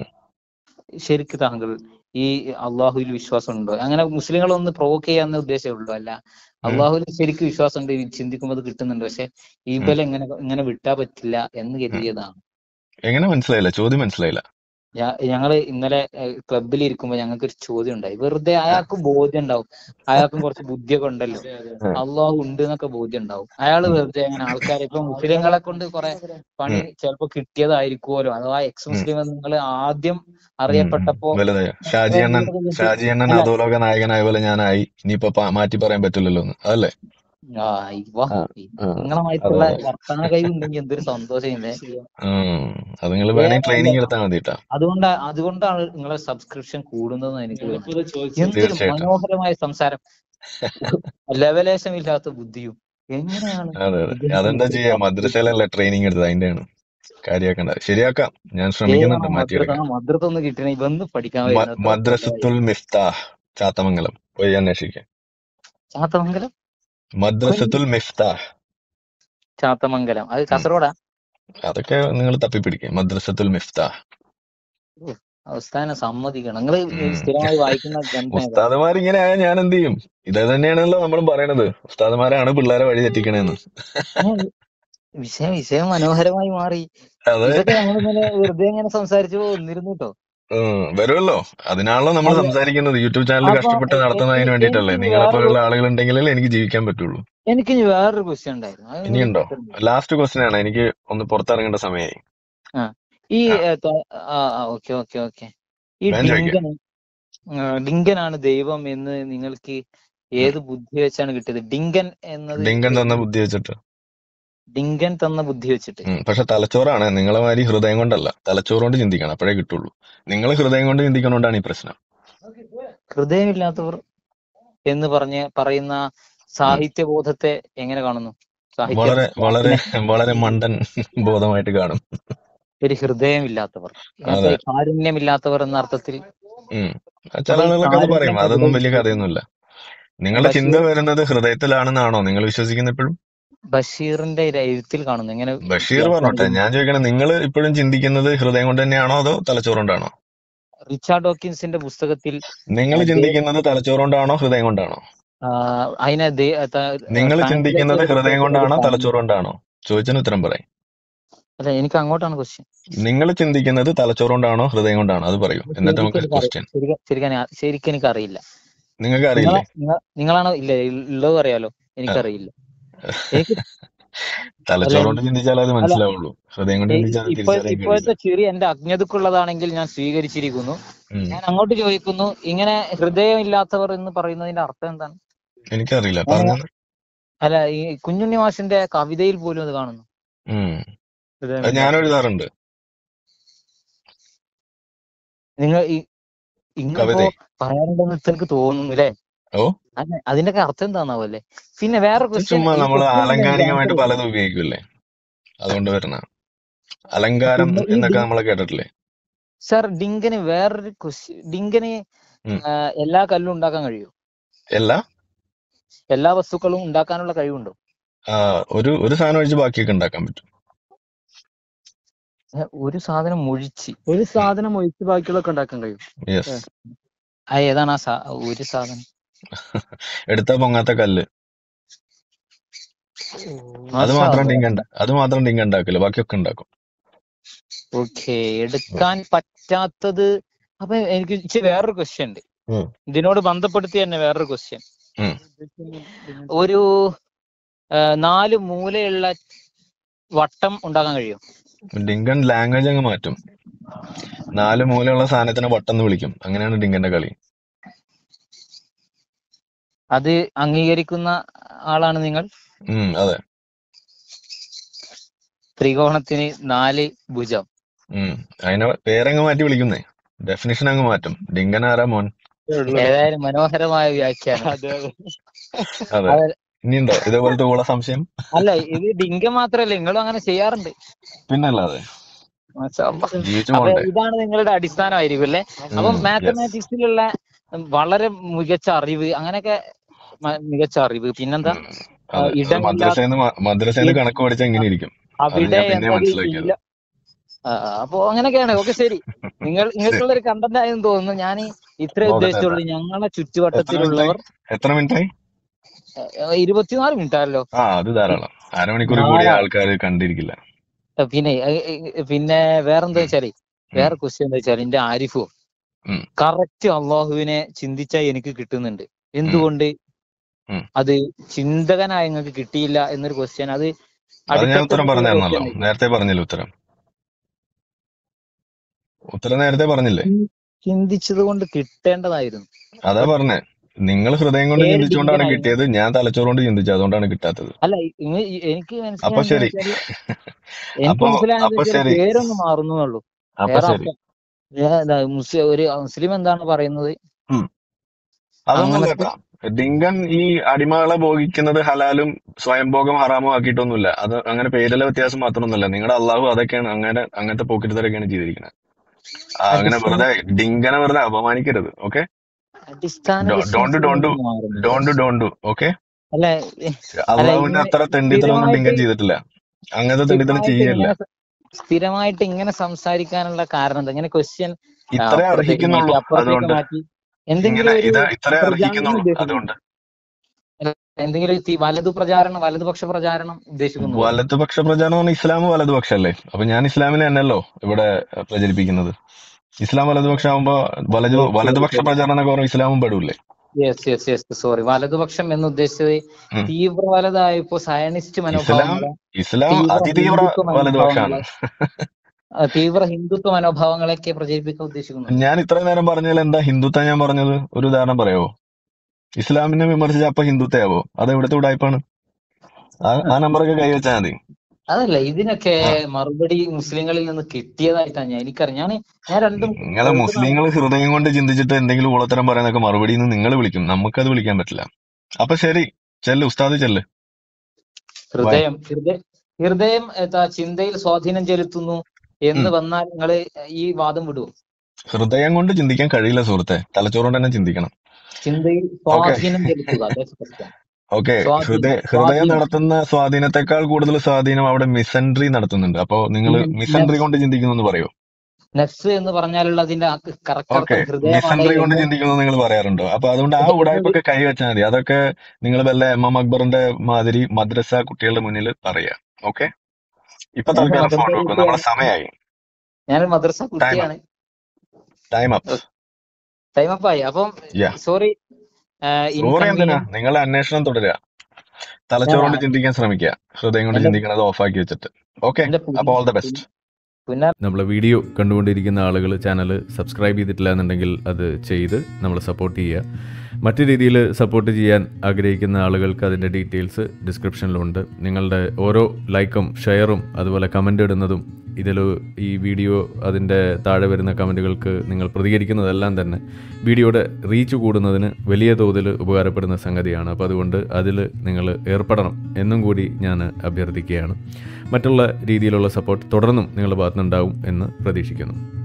ശരിക്ക് താങ്കൾ ഈ അള്ളാഹുവിൽ വിശ്വാസം ഉണ്ടോ അങ്ങനെ മുസ്ലിങ്ങളൊന്ന് പ്രൊവോക്ക് ചെയ്യാന്ന് ഉദ്ദേശമേ ഉള്ളൂ അല്ല അള്ളാഹുവിൽ ശരിക്കും വിശ്വാസം ഉണ്ട് ചിന്തിക്കുമ്പോൾ അത് കിട്ടുന്നുണ്ട് പക്ഷെ ഈ ബല എങ്ങനെ ഇങ്ങനെ വിട്ടാ പറ്റില്ല എന്ന് കരുതിയതാണ് എങ്ങനെ മനസ്സിലായില്ല ചോദ്യം മനസ്സിലായില്ല ഞാ- ഞങ്ങള് ഇന്നലെ ക്ലബിൽ ഇരിക്കുമ്പോ ഞങ്ങൾക്ക് ഒരു ചോദ്യം ഉണ്ടായി വെറുതെ അയാൾക്ക് ബോധ്യം ഉണ്ടാവും അയാൾക്കും കുറച്ച് ബുദ്ധിയൊക്കെ ഉണ്ടല്ലോ അള്ളാഹു ഉണ്ട് എന്നൊക്കെ ബോധ്യം ഉണ്ടാവും അയാള് വെറുതെ അങ്ങനെ ആൾക്കാരെ ഇപ്പൊ മുസ്ലിങ്ങളെ കൊണ്ട് കുറെ പണി ചിലപ്പോ കിട്ടിയതായിരിക്കുമല്ലോ അഥവാ എക്സ് മുസ്ലിം നിങ്ങൾ ആദ്യം അറിയപ്പെട്ടപ്പോ വലുതായ ഷാജി അണ്ണൻ ഭയങ്കര ബുദ്ധി- ഷാജി അണ്ണൻ അല്ല അധോലോക നായകനായ പോലെ ഞാനായി ഇനിയിപ്പോ പ- മാറ്റി പറയാൻ പറ്റില്ലല്ലോ എന്ന് അതല്ലേ ആ ഇവ ആ, ആ, നിങ്ങളെ അതെ മായിട്ടുള്ള അതെ വർത്തമാന കഴിവ് ഉണ്ടെങ്കിൽ എന്തൊരു സന്തോഷം ഇല്ലേ ഉം അത് നിങ്ങൾ ഏ വേണമെങ്കിൽ അല്ല ട്രെയിനിങ് എടുത്താൽ മതി കേട്ടാ അതുകൊണ്ട് അതുകൊണ്ടാണ് നിങ്ങളെ സബ്സ്ക്രിപ്ഷൻ കൂടുന്നതെന്ന് എനിക്ക് തോന്നുന്നത് എന്തൊരു തീർച്ചയായിട്ടും മനോഹരമായ സംസാരം ലെവലേശമില്ലാത്ത ബുദ്ധിയും എങ്ങനെയാണ് അതെ അതെ ഇദ്ദേഹത്തിന് അതെന്താ ഇത്ര ചെയ്യാ പ്രാപ്തി മദ്രസയിലല്ലേ ട്രെയിനിങ് എടുത്തത് അതിന്റെയാണ് കാര്യാക്കണ്ട ശരിയാക്കാം ഞാൻ ഏതാണ് ശ്രമിക്കുന്നുണ്ട് മദ്രസ മാറ്റിയെടുക്കാൻ ആ മദ്രസ ഒന്ന് കിട്ടണേ ഇവന്ന് പഠിക്കാൻ മ- വരുന്നത് എത്ര കൊല്ലായി മദ്രസത്തുൽ മിഫ്താഹ് ചാത്തമംഗലം പോയി അന്വേഷിക്കാം ചാത്തമംഗലം മദ്രസത്തുൽ മിഫ്താഹ് ചാത്തമംഗലം അത് ഉം. കാസർഗോഡാ അതൊക്കെ നിങ്ങൾ തപ്പിപ്പിടിക്കും മദ്രസത്തുൽ മിഫ്താഹ് ഉഫ്, ഉസ്താദിനെ സമ്മതിക്കണം നിങ്ങൾ ഉം. സ്ഥിരമായി വായിക്കുന്ന ഗ്രന്ഥം ഏതാ ഉസ്താദുമാർ ഇങ്ങനെ ആയാൽ ഞാൻ എന്ത് ചെയ്യും ഇത് തന്നെയാണല്ലോ നമ്മളും പറയണത് ഉസ്താദുമാരാണ് പിള്ളേരെ വഴി തെറ്റിക്കണേന്ന് ഏ, വിഷയം വിഷയം മനോഹരമായി മാറി അതെ ഇതൊക്കെ നമ്മളിങ്ങനെ വെറുതെ ഇങ്ങനെ സംസാരിച്ചു വന്നിരുന്നു കേട്ടോ ഉം, വരുമല്ലോ അതിനാണല്ലോ നമ്മൾ അല്ല സംസാരിക്കുന്നത് യൂട്യൂബ് ചാനൽ അപ്പൊ കഷ്ടപ്പെട്ട് എ- എ- നടത്തുന്നതിന് എ- വേണ്ടിയിട്ടല്ലേ എനിക്കിനി നിങ്ങളെ വേറൊരു പോലുള്ള ആളുകൾ ഉണ്ടെങ്കിലേ എനിക്ക് ജീവിക്കാൻ പറ്റുള്ളൂ എനിക്ക് ഇനി വേറൊരു ക്വസ്റ്റ്യൻ ഉണ്ടായിരുന്നു അത് നിങ്ങൾ ഇനിയുണ്ടോ ഉത്തരം ലാസ്റ്റ് ക്വസ്റ്റ്യൻ ആണ് എനിക്ക് ഒന്ന് പുറത്തിറങ്ങേണ്ട സമയമായി ആ ഈ ആ ഏ, ത- ആ ഓക്കെ ഓക്കെ ഓക്കെ ഈ ഞാൻ ചോദിക്കാം ഡിങ്കൻ ആ, ഡിങ്കനാണ് ദൈവം എന്ന് നിങ്ങൾക്ക് ഉം. ഏത് ബുദ്ധി വെച്ചാണ് കിട്ടിയത് ഡിങ്കൻ എന്നത് ഡിങ്കൻ ഏത് തന്ന ബുദ്ധി വെച്ചിട്ട് ഡിങ്കൻ തന്ന ബുദ്ധി വെച്ചിട്ട് ഉം. പക്ഷെ തലച്ചോറാണ് നിങ്ങളെ മാതിരി ഹൃദയം കൊണ്ടല്ല തലച്ചോറ് കൊണ്ട് ചിന്തിക്കണം അപ്പോഴേ കിട്ടുള്ളൂ നിങ്ങൾ ഹൃദയം കൊണ്ട് ചിന്തിക്കണോണ്ടാണ് ഈ പ്രശ്നം ഹൃദയമില്ലാത്തവർ എന്ന് പറഞ്ഞ് പറയുന്ന ഉം. സാഹിത്യബോധത്തെ എങ്ങനെ കാണുന്നു സാഹിത്യ വളരെ വളരെ വാക്കിനെ വളരെ മണ്ടൻ ബോധമായിട്ട് കാണും ഒരു ഹൃദയമില്ലാത്തവർ അതെ എന്നുവെച്ചാൽ കാരുണ്യമില്ലാത്തവർ എന്ന അർത്ഥത്തിൽ ഉം. ചില അപ്പൊ ഈ ആളുകളൊക്കെ അത് പറയും കാരുണ്യം എവിടെ അതൊന്നും വലിയ കിട്ടും കഥയൊന്നുമില്ല നിങ്ങളുടെ ചിന്ത ബഷീർ വരുന്നത് ഹൃദയത്തിലാണെന്നാണോ നിങ്ങൾ വിശ്വസിക്കുന്ന ഇപ്പോഴും ബഷീറിന്റെ ഒരു എഴുത്തിൽ കാണുന്നു എങ്ങനെ ബഷീർ പറഞ്ഞോട്ടെ വ്യാഖ്യാനിക്കുന്നു ഞാൻ ചോദിക്കണേ നിങ്ങൾ ഇപ്പോഴും ചിന്തിക്കുന്നത് ഹൃദയം കൊണ്ട് തന്നെയാണോ അതോ തലച്ചോറ് കൊണ്ടാണോ റിച്ചാർഡ് ഡോക്കിൻസിന്റെ പുസ്തകത്തിൽ നിങ്ങൾ ആ, ദേ- ചിന്തിക്കുന്നത് തലച്ചോറ് കൊണ്ടാണോ ഹൃദയം കൊണ്ടാണോ ആ, അതിനെ ദേ- ത- നിങ്ങൾ ട്രാൻസ്ലേറ്റ് ചിന്തിക്കുന്നത് ചെയ്തിട്ട് ഹൃദയം ഒരു കൊണ്ടാണോ പദം തലച്ചോറ് കൊണ്ടാണോ ചോദിച്ചതിന് ഉത്തരം പറയും അല്ല എനിക്ക് അങ്ങോട്ടാണ് ക്വസ്റ്റ്യൻ നിങ്ങൾ ചിന്തിക്കുന്നത് തലച്ചോറ് കൊണ്ടാണോ ഹൃദയം കൊണ്ടാണോ അത് പറയൂ എന്നിട്ട് ശരിക്കും നമുക്ക് എനിക്ക് ക്വസ്റ്റ്യൻ ശരിക്കും ശരിക്കും ഞാൻ- ശരിക്കും എനിക്ക് അറിയില്ല നിങ്ങൾക്ക് നിങ്ങളെ അറിയില്ലേ നിങ്ങ- നിങ്ങളാണോ ഇല്ല ഉള്ളത് അറിയാലോ എനിക്കറിയില്ല എനിക്ക് അല്ല തലച്ചോറ് കൊണ്ട് ചിന്തിച്ചാലേ അത് അല്ല മനസ്സിലാവുള്ളൂ ഹൃദയം കൊണ്ട് ഇ- ചിന്തിച്ചാൽ അത് ഇപ്പോ തിരിച്ചറിയാൻ ഇപ്പോഴത്തെ കഴിയില്ല ചിരി എന്റെ അജ്ഞതക്കുള്ളതാണെങ്കിൽ ഞാൻ സ്വീകരിച്ചിരിക്കുന്നു ഉം. ഞാൻ അങ്ങോട്ട് ചോദിക്കുന്നു ഇങ്ങനെ ഹൃദയമില്ലാത്തവർ എന്ന് പറയുന്നതിന്റെ അർത്ഥം എന്താണ് എനിക്കറിയില്ല ഞാൻ പറഞ്ഞത് അല്ല ഈ കുഞ്ഞുണ്ണി മാഷിന്റെ കവിതയിൽ പോലും അത് കാണുന്നു ഉം അത് ഞാൻ ഹൃദയമില്ലാത്തവർ എഴുതാറുണ്ട് നിങ്ങൾ ഈ ഇന്നിപ്പോ കവിതയെ പറയാറുണ്ടെന്ന് എനിക്ക് തോന്നുന്നു അല്ലേ ഓ അല്ല അതിന്റെയൊക്കെ അർത്ഥം എന്താന്നാവല്ലേ പിന്നെ വേറെ ഇത് ക്വസ്റ്റ്യൻ ചുമ്മാ ഈ നമ്മൾ ക്വസ്റ്റ്യൻ എനിക്ക് ആൻസർ ആലങ്കാരികമായിട്ട് ചെയ്തു പലതും ഉപയോഗിക്കില്ലേ അതുകൊണ്ട് വരുന്ന അലങ്കാരം പിന്നെ ഈ എന്നൊക്കെ ഡി നമ്മൾ കേട്ടിട്ടില്ലേ സർ ഡിങ്കന് വേറൊരു ക്വസ്റ്റ്യൻ ഡിങ്കന് ഉം. ആ, എല്ലാ കല്ലും ഉണ്ടാക്കാൻ കഴിയുമോ എല്ലാ എല്ലാ വസ്തുക്കളും ഉണ്ടാക്കാനുള്ള കഴിവുണ്ടോ ആ, ഒരു ഒരു സാധനം ഒഴിച്ച് ബാക്കിയൊക്കെ ഉണ്ടാക്കാൻ പറ്റും ഏ, ഒരു സാധനം ഒഴിച്ച് ഒരു സാധനം ഒഴിച്ച് ബാക്കിയുള്ളതൊക്കെ ഉണ്ടാക്കാൻ കഴിയും യെസ് ആ ഏതാണ് ആ സാ ഒരു സാധനം എടുത്താ പൊങ്ങാത്ത കല്ല് അത് മാഷാ മാത്രം അല്ലാ. ഡിങ്ക ഉണ്ട- അത് മാത്രം ഡിങ്ക ഉണ്ടാക്കില്ല ബാക്കിയൊക്കെ ഉണ്ടാക്കും ഓക്കെ എടുക്കാൻ പറ്റാത്തത് അപ്പൊ എനിക്ക് ഇച്ചിരി വേറൊരു ക്വസ്റ്റ്യൻ ഉണ്ട് ഉം. ഇതിനോട് ബന്ധപ്പെടുത്തി തന്നെ വേറൊരു ക്വസ്റ്റ്യൻ ഉം. ഒരു ആ, നാല് മൂലയുള്ള വട്ടം ഉണ്ടാക്കാൻ കഴിയും ഡിങ്കൻ ലാംഗ്വേജ് അങ്ങ് മാറ്റും നാല് മൂലയുള്ള സാധനത്തിനെ വട്ടെന്ന് വിളിക്കും അങ്ങനെയാണ് ഡിങ്കന്റെ കളി അത് അംഗീകരിക്കുന്ന ആളാണ് നിങ്ങൾ ഉം അതെ ത്രികോണത്തിന് നാല് ഭുജം ഉം അതിനെ പേരങ്ങ് മാറ്റി വിളിക്കുന്നേ ഡെഫിനിഷൻ അങ്ങ് മാറ്റും ഡിങ്കൻ ആരാ മോൻ ഏതായാലും മനോഹരമായ വ്യാഖ്യാനം അതെ അതെ. ഇനിയുണ്ടോ ഇതേപോലത്തെ ഊള സംശയം അല്ല ഇത് ഡിങ്ക മാത്രല്ല നിങ്ങളും അങ്ങനെ ചെയ്യാറുണ്ട് പിന്നല്ലാതെ മാഷാ അല്ലാ. ജീവിച്ചു അപ്പൊ പോണ്ടേ ഇതാണ് നിങ്ങളുടെ അടിസ്ഥാനമായിരിക്കും അല്ലെ അപ്പൊ ഉം, yes. മാത്തമാറ്റിക്സിലുള്ള വളരെ മികച്ച അറിവ് അങ്ങനെയൊക്കെ മ- മികച്ച അറിവ് പിന്നെന്താ ആ, അതെ ഇടമില്ലാത്ത മദ്രസേന്ന് മ- മദ്രസേന്ന് കണക്ക് പഠിച്ച എങ്ങനെ ഇരിക്കും അത് അവിടെ ഞാൻ പിന്നെ എന്നത് മനസ്സിലാക്കിയത് ഇല്ല ആ, അപ്പൊ അങ്ങനെയൊക്കെയാണ് ഓക്കെ ശരി നിങ്ങൾ നിങ്ങൾക്കുള്ള ഒരു കണ്ടന്റ് ആയെന്ന് തോന്നുന്നു ഞാൻ ഇത്ര നോക്കട്ടെ ഉദ്ദേശിച്ചുള്ളൂ എത്ര ഞങ്ങളെ എത്ര മിനിറ്റായി ചുറ്റുവട്ടത്തിലുള്ളവർ എത്ര മിനിറ്റായി ഏഹ്, ഇരുപത്തിനാല് മിനിറ്റ് ആയല്ലോ ആ അത് ധാരാളം അരമണിക്കൂർ കൂടിയ ധാരാളം ആൾക്കാർ കണ്ടിരിക്കില്ല ഏഹ്, പിന്നെ ഏഹ്, ഏഹ്, പിന്നെ വേറെന്താ വെച്ചാല് വേറെ ക്വസ്റ്റ്യൻ എന്താ വെച്ചാൽ എന്റെ ആരിഫു ഉം. കറക്റ്റ് അള്ളാഹുവിനെ ചിന്തിച്ചാൽ എനിക്ക് കിട്ടുന്നുണ്ട് എന്തുകൊണ്ട് ഉം. അത് ചിന്തകനായ നിങ്ങൾക്ക് കിട്ടിയില്ല എന്നൊരു ക്വസ്റ്റ്യൻ അത് അത് ഞാൻ ഉത്തരം അടിത്തട്ടിൽ പറഞ്ഞായിരുന്നല്ലോ നേരത്തെ പറഞ്ഞില്ല ഉത്തരം ഉത്തരം നേരത്തെ പറഞ്ഞില്ലേ ചിന്തിച്ചത് കൊണ്ട് കിട്ടേണ്ടതായിരുന്നു അതാ പറഞ്ഞേ നിങ്ങൾ ഹൃദയം കൊണ്ട് ഏത് ചിന്തിച്ചുകൊണ്ടാണ് ഡിങ്കനായിരുന്നു കിട്ടിയത് ഞാൻ തലച്ചോറ് കൊണ്ട് ചിന്തിച്ചു അതുകൊണ്ടാണ് കിട്ടാത്തത് അല്ല ഇങ്ങ എനിക്ക് അപ്പൊ മനസ്സിലായത് ശരി വെച്ചാല് എനിക്ക് അപ്പൊ മനസ്സിലായത് അപ്പൊ വെച്ചാൽ ശരി പേരൊന്ന് മാറുന്നുള്ളൂ അപ്പൊ വേറെ ശരി അർത്ഥം ഏ- ഇതാ മുസ്ലിം ഒരു മുസ്ലിം എന്താണ് പറയുന്നത് ഉം. അതൊന്നുമല്ല അങ്ങനത്തെ കേട്ടാ ഡിങ്കൻ ഈ അടിമകളെ ഭോഗിക്കുന്നത് ഹലാലും സ്വയംഭോഗം ഹറാമും ആക്കിയിട്ടൊന്നുമില്ല അത് അങ്ങനെ പേരിലെ വ്യത്യാസം മാത്രമൊന്നുമല്ല നിങ്ങളുടെ അള്ളാഹു അതൊക്കെയാണ് അങ്ങനെ അങ്ങനത്തെ പോക്കിരിത്തരൊക്കെയാണ് ചെയ്തിരിക്കുന്നത് ആ, അങ്ങനെ അടിസ്ഥാന വെറുതെ ഡിങ്കനെ വെറുതെ അപമാനിക്കരുത് ഓക്കെ അടിസ്ഥാന ഡോണ്ട് ഡോണ്ട് വിശ്വാസങ്ങൾ മാറുന്നു ഡോണ്ട് ഡോണ്ട് ഓക്കെ അല്ല ഏ, അല്ല അള്ളാഹുവിന്റെ ഇങ്ങനെ അത്ര തെണ്ടിത്തരമൊന്നും സ്ഥിരമായിട്ട് ഡിങ്കൻ ചെയ്തിട്ടില്ല അങ്ങനത്തെ തെണ്ടിത്തരം സ്ഥിരമായിട്ട് ചെയ്യല്ല ഇങ്ങനെ സ- സ്ഥിരമായിട്ട് ഇങ്ങനെ സംസാരിക്കാനുള്ള കാരണം എന്താ ഇങ്ങനെ ക്വസ്റ്റ്യൻ ഇത്രേ അപ്പുറത്തേക്ക് മാറ്റി അർഹിക്കുന്നുള്ളൂ അപ്പുറത്തേക്ക് അതുകൊണ്ട് മാറ്റി എന്തെങ്കിലും ഇങ്ങനെ ഒരു ഇത് ഇത്രേ പ്രചാരണം അർഹിക്കുന്നുള്ളൂ ഉദ്ദേശിക്കുന്നു അതുകൊണ്ട് എന്തെങ്കിലും തി- വലതു പ്രചാരണം വലതുപക്ഷ പ്രചാരണം ഉദ്ദേശിക്കുന്നുണ്ടോ വലതുപക്ഷ പ്രചാരണം എന്ന് പറഞ്ഞാൽ ഇസ്ലാം വലതുപക്ഷല്ലേ അപ്പൊ ഞാൻ ഇസ്ലാമിനെ തന്നെയല്ലോ ഇവിടെ അഹ് പ്രചരിപ്പിക്കുന്നത് ഇസ്ലാം വലതുപക്ഷം ആകുമ്പോ വലതു ഓക്കെ വലതുപക്ഷ ഓക്കെ പ്രചാരണം എന്നൊക്കെ പറഞ്ഞാൽ ഇസ്ലാമും പെടൂല്ലേ യെസ് യെസ് യെസ് സോറി വലതുപക്ഷം എന്ന് ഉദ്ദേശിച്ചത് ഉം. തീവ്ര വലതായപ്പോ സയനിസ്റ്റ് ഇസ്ലാം മനോഭാവങ്ങളെ ഇസ്ലാം തീവ്ര അതിതീവ്ര ഹിന്ദുത്വ വലതുപക്ഷമാണ് മനോഭാവങ്ങളെ ആ, തീവ്ര ഹിന്ദുത്വ മനോഭാവങ്ങളെയൊക്കെ പ്രചരിപ്പിക്കാൻ ഉദ്ദേശിക്കുന്നുണ്ട് ഞാൻ ഇത്രയും നേരം പറഞ്ഞാൽ എന്താ ഹിന്ദുത്വ ഞാൻ പറഞ്ഞത് ഒരു ഉദാഹരണം പറയാവോ ഇസ്ലാമിനെ വിമർശിച്ച അപ്പൊ ഹിന്ദുത്വയാവോ അത് എവിടുത്തെ ഉടായ്പാണ് ആ ആ നമ്പറൊക്കെ കൈവച്ചാൽ മതി അതല്ല ഇതിനൊക്കെ ആ മറുപടി മുസ്ലിങ്ങളിൽ നിന്ന് കിട്ടിയതായിട്ടാണ് ഞാൻ എനിക്കറിയാം ഞാൻ ഞാൻ രണ്ടും നിങ്ങളെ രണ്ടും മുസ്ലിങ്ങൾ ഹൃദയം കൊണ്ട് ചിന്തിച്ചിട്ട് എന്തെങ്കിലും ഊളത്തരം പറയാനൊക്കെ മറുപടി നിങ്ങൾ വിളിക്കും നമുക്കത് വിളിക്കാൻ പറ്റില്ല അപ്പൊ ശരി ചെല്ല് ഉസ്താദ് ചെല്ല് ബൈ ഹൃദയം ഹൃദയ ഹൃദയം എന്താ ചിന്തയിൽ സ്വാധീനം ചെലുത്തുന്നു എന്ന് വന്നാൽ നിങ്ങൾ ഈ വാദം വിടുവോ ഹൃദയം കൊണ്ട് ചിന്തിക്കാൻ കഴിയില്ല സുഹൃത്തെ തലച്ചോറുകൊണ്ട് തന്നെ ചിന്തിക്കണം ചിന്തയിൽ ഓക്കെ സ്വാധീനം ചെലുത്തുക that's question. ഓക്കെ ഹൃദയ സ്വാധീനം ഹൃദയം സ്വാധീനം നടത്തുന്ന സ്വാധീനത്തെക്കാൾ കൂടുതൽ സ്വാധീനം അവിടെ മിസൻട്രി നടത്തുന്നുണ്ട് അപ്പോ നിങ്ങൾ മിസൻട്രി കൊണ്ട് ചിന്തിക്കുന്നു എന്ന് പറയോ നെഫ്സ് എന്ന് പറഞ്ഞാലുള്ള അതിന്റെ കറക്റ്റ് ഓക്കെ അർത്ഥം ഹൃദയമാണ് മിസൻട്രി കൊണ്ട് എന്ന് ചിന്തിക്കുന്നു നിങ്ങൾ പറയാറുണ്ടോ അപ്പൊ അതുകൊണ്ട് ആ എന്നത് ഉടായ്പൊക്കെ കൈവച്ചാൽ മതി അതൊക്കെ നിങ്ങൾ വല്ല എം എം അക്ബറിന്റെ മാതിരി മദ്രസ കുട്ടികളുടെ മുന്നിൽ പറയാ ഓക്കെ ഇപ്പൊ ഞാൻ തൽക്കാലം മദ്രസ ഫോൺ വെക്കും കുട്ടിയാണ് നമ്മുടെ സമയമായി ഞാൻ മദ്രസ ടൈം കുട്ടിയാണ് ടൈം അപ്പ് ടൈം അപ്പ് ആയി അപ്പം യാ സോറി സോറി എന്തിനാ ഇൻകൺവീനിയൻസ് നിങ്ങളെ അന്വേഷണം തുടരുക തലച്ചോറുകൊണ്ട് ചിന്തിക്കാൻ ശ്രമിക്കുക ഹൃദയം കൊണ്ട് എന്റെ ചിന്തിക്കണത് ഓഫാക്കി വെച്ചിട്ട് ഓക്കെ എന്റെ അപ്പൊ ഓൾ ദ ബെസ്റ്റ് പുനർ നമ്മളെ വീഡിയോ കണ്ടുകൊണ്ടിരിക്കുന്ന ആളുകൾ ചാനൽ സബ്സ്ക്രൈബ് ചെയ്തിട്ടില്ല എന്നുണ്ടെങ്കിൽ അത് ചെയ്ത് നമ്മളെ സപ്പോർട്ട് ചെയ്യുക മറ്റു രീതിയിൽ സപ്പോർട്ട് ചെയ്യാൻ ആഗ്രഹിക്കുന്ന ആളുകൾക്ക് അതിൻ്റെ ഡീറ്റെയിൽസ് ഡിസ്ക്രിപ്ഷനിലുണ്ട് നിങ്ങളുടെ ഓരോ ലൈക്കും ഷെയറും അതുപോലെ കമൻ്റ് ഇടുന്നതും ഇതിൽ ഈ വീഡിയോ അതിൻ്റെ താഴെ വരുന്ന കമൻറ്റുകൾക്ക് നിങ്ങൾ പ്രതികരിക്കുന്നതെല്ലാം തന്നെ വീഡിയോയുടെ റീച്ച് കൂടുന്നതിന് വലിയ തോതിൽ ഉപകാരപ്പെടുന്ന സംഗതിയാണ് അപ്പോൾ അതുകൊണ്ട് അതിൽ നിങ്ങൾ ഏർപ്പെടണം എന്നും കൂടി ഞാൻ അഭ്യർത്ഥിക്കുകയാണ് മറ്റുള്ള രീതിയിലുള്ള സപ്പോർട്ട് തുടർന്നും നിങ്ങളുടെ ഭാഗത്തുനിന്നുണ്ടാവും എന്ന് പ്രതീക്ഷിക്കുന്നു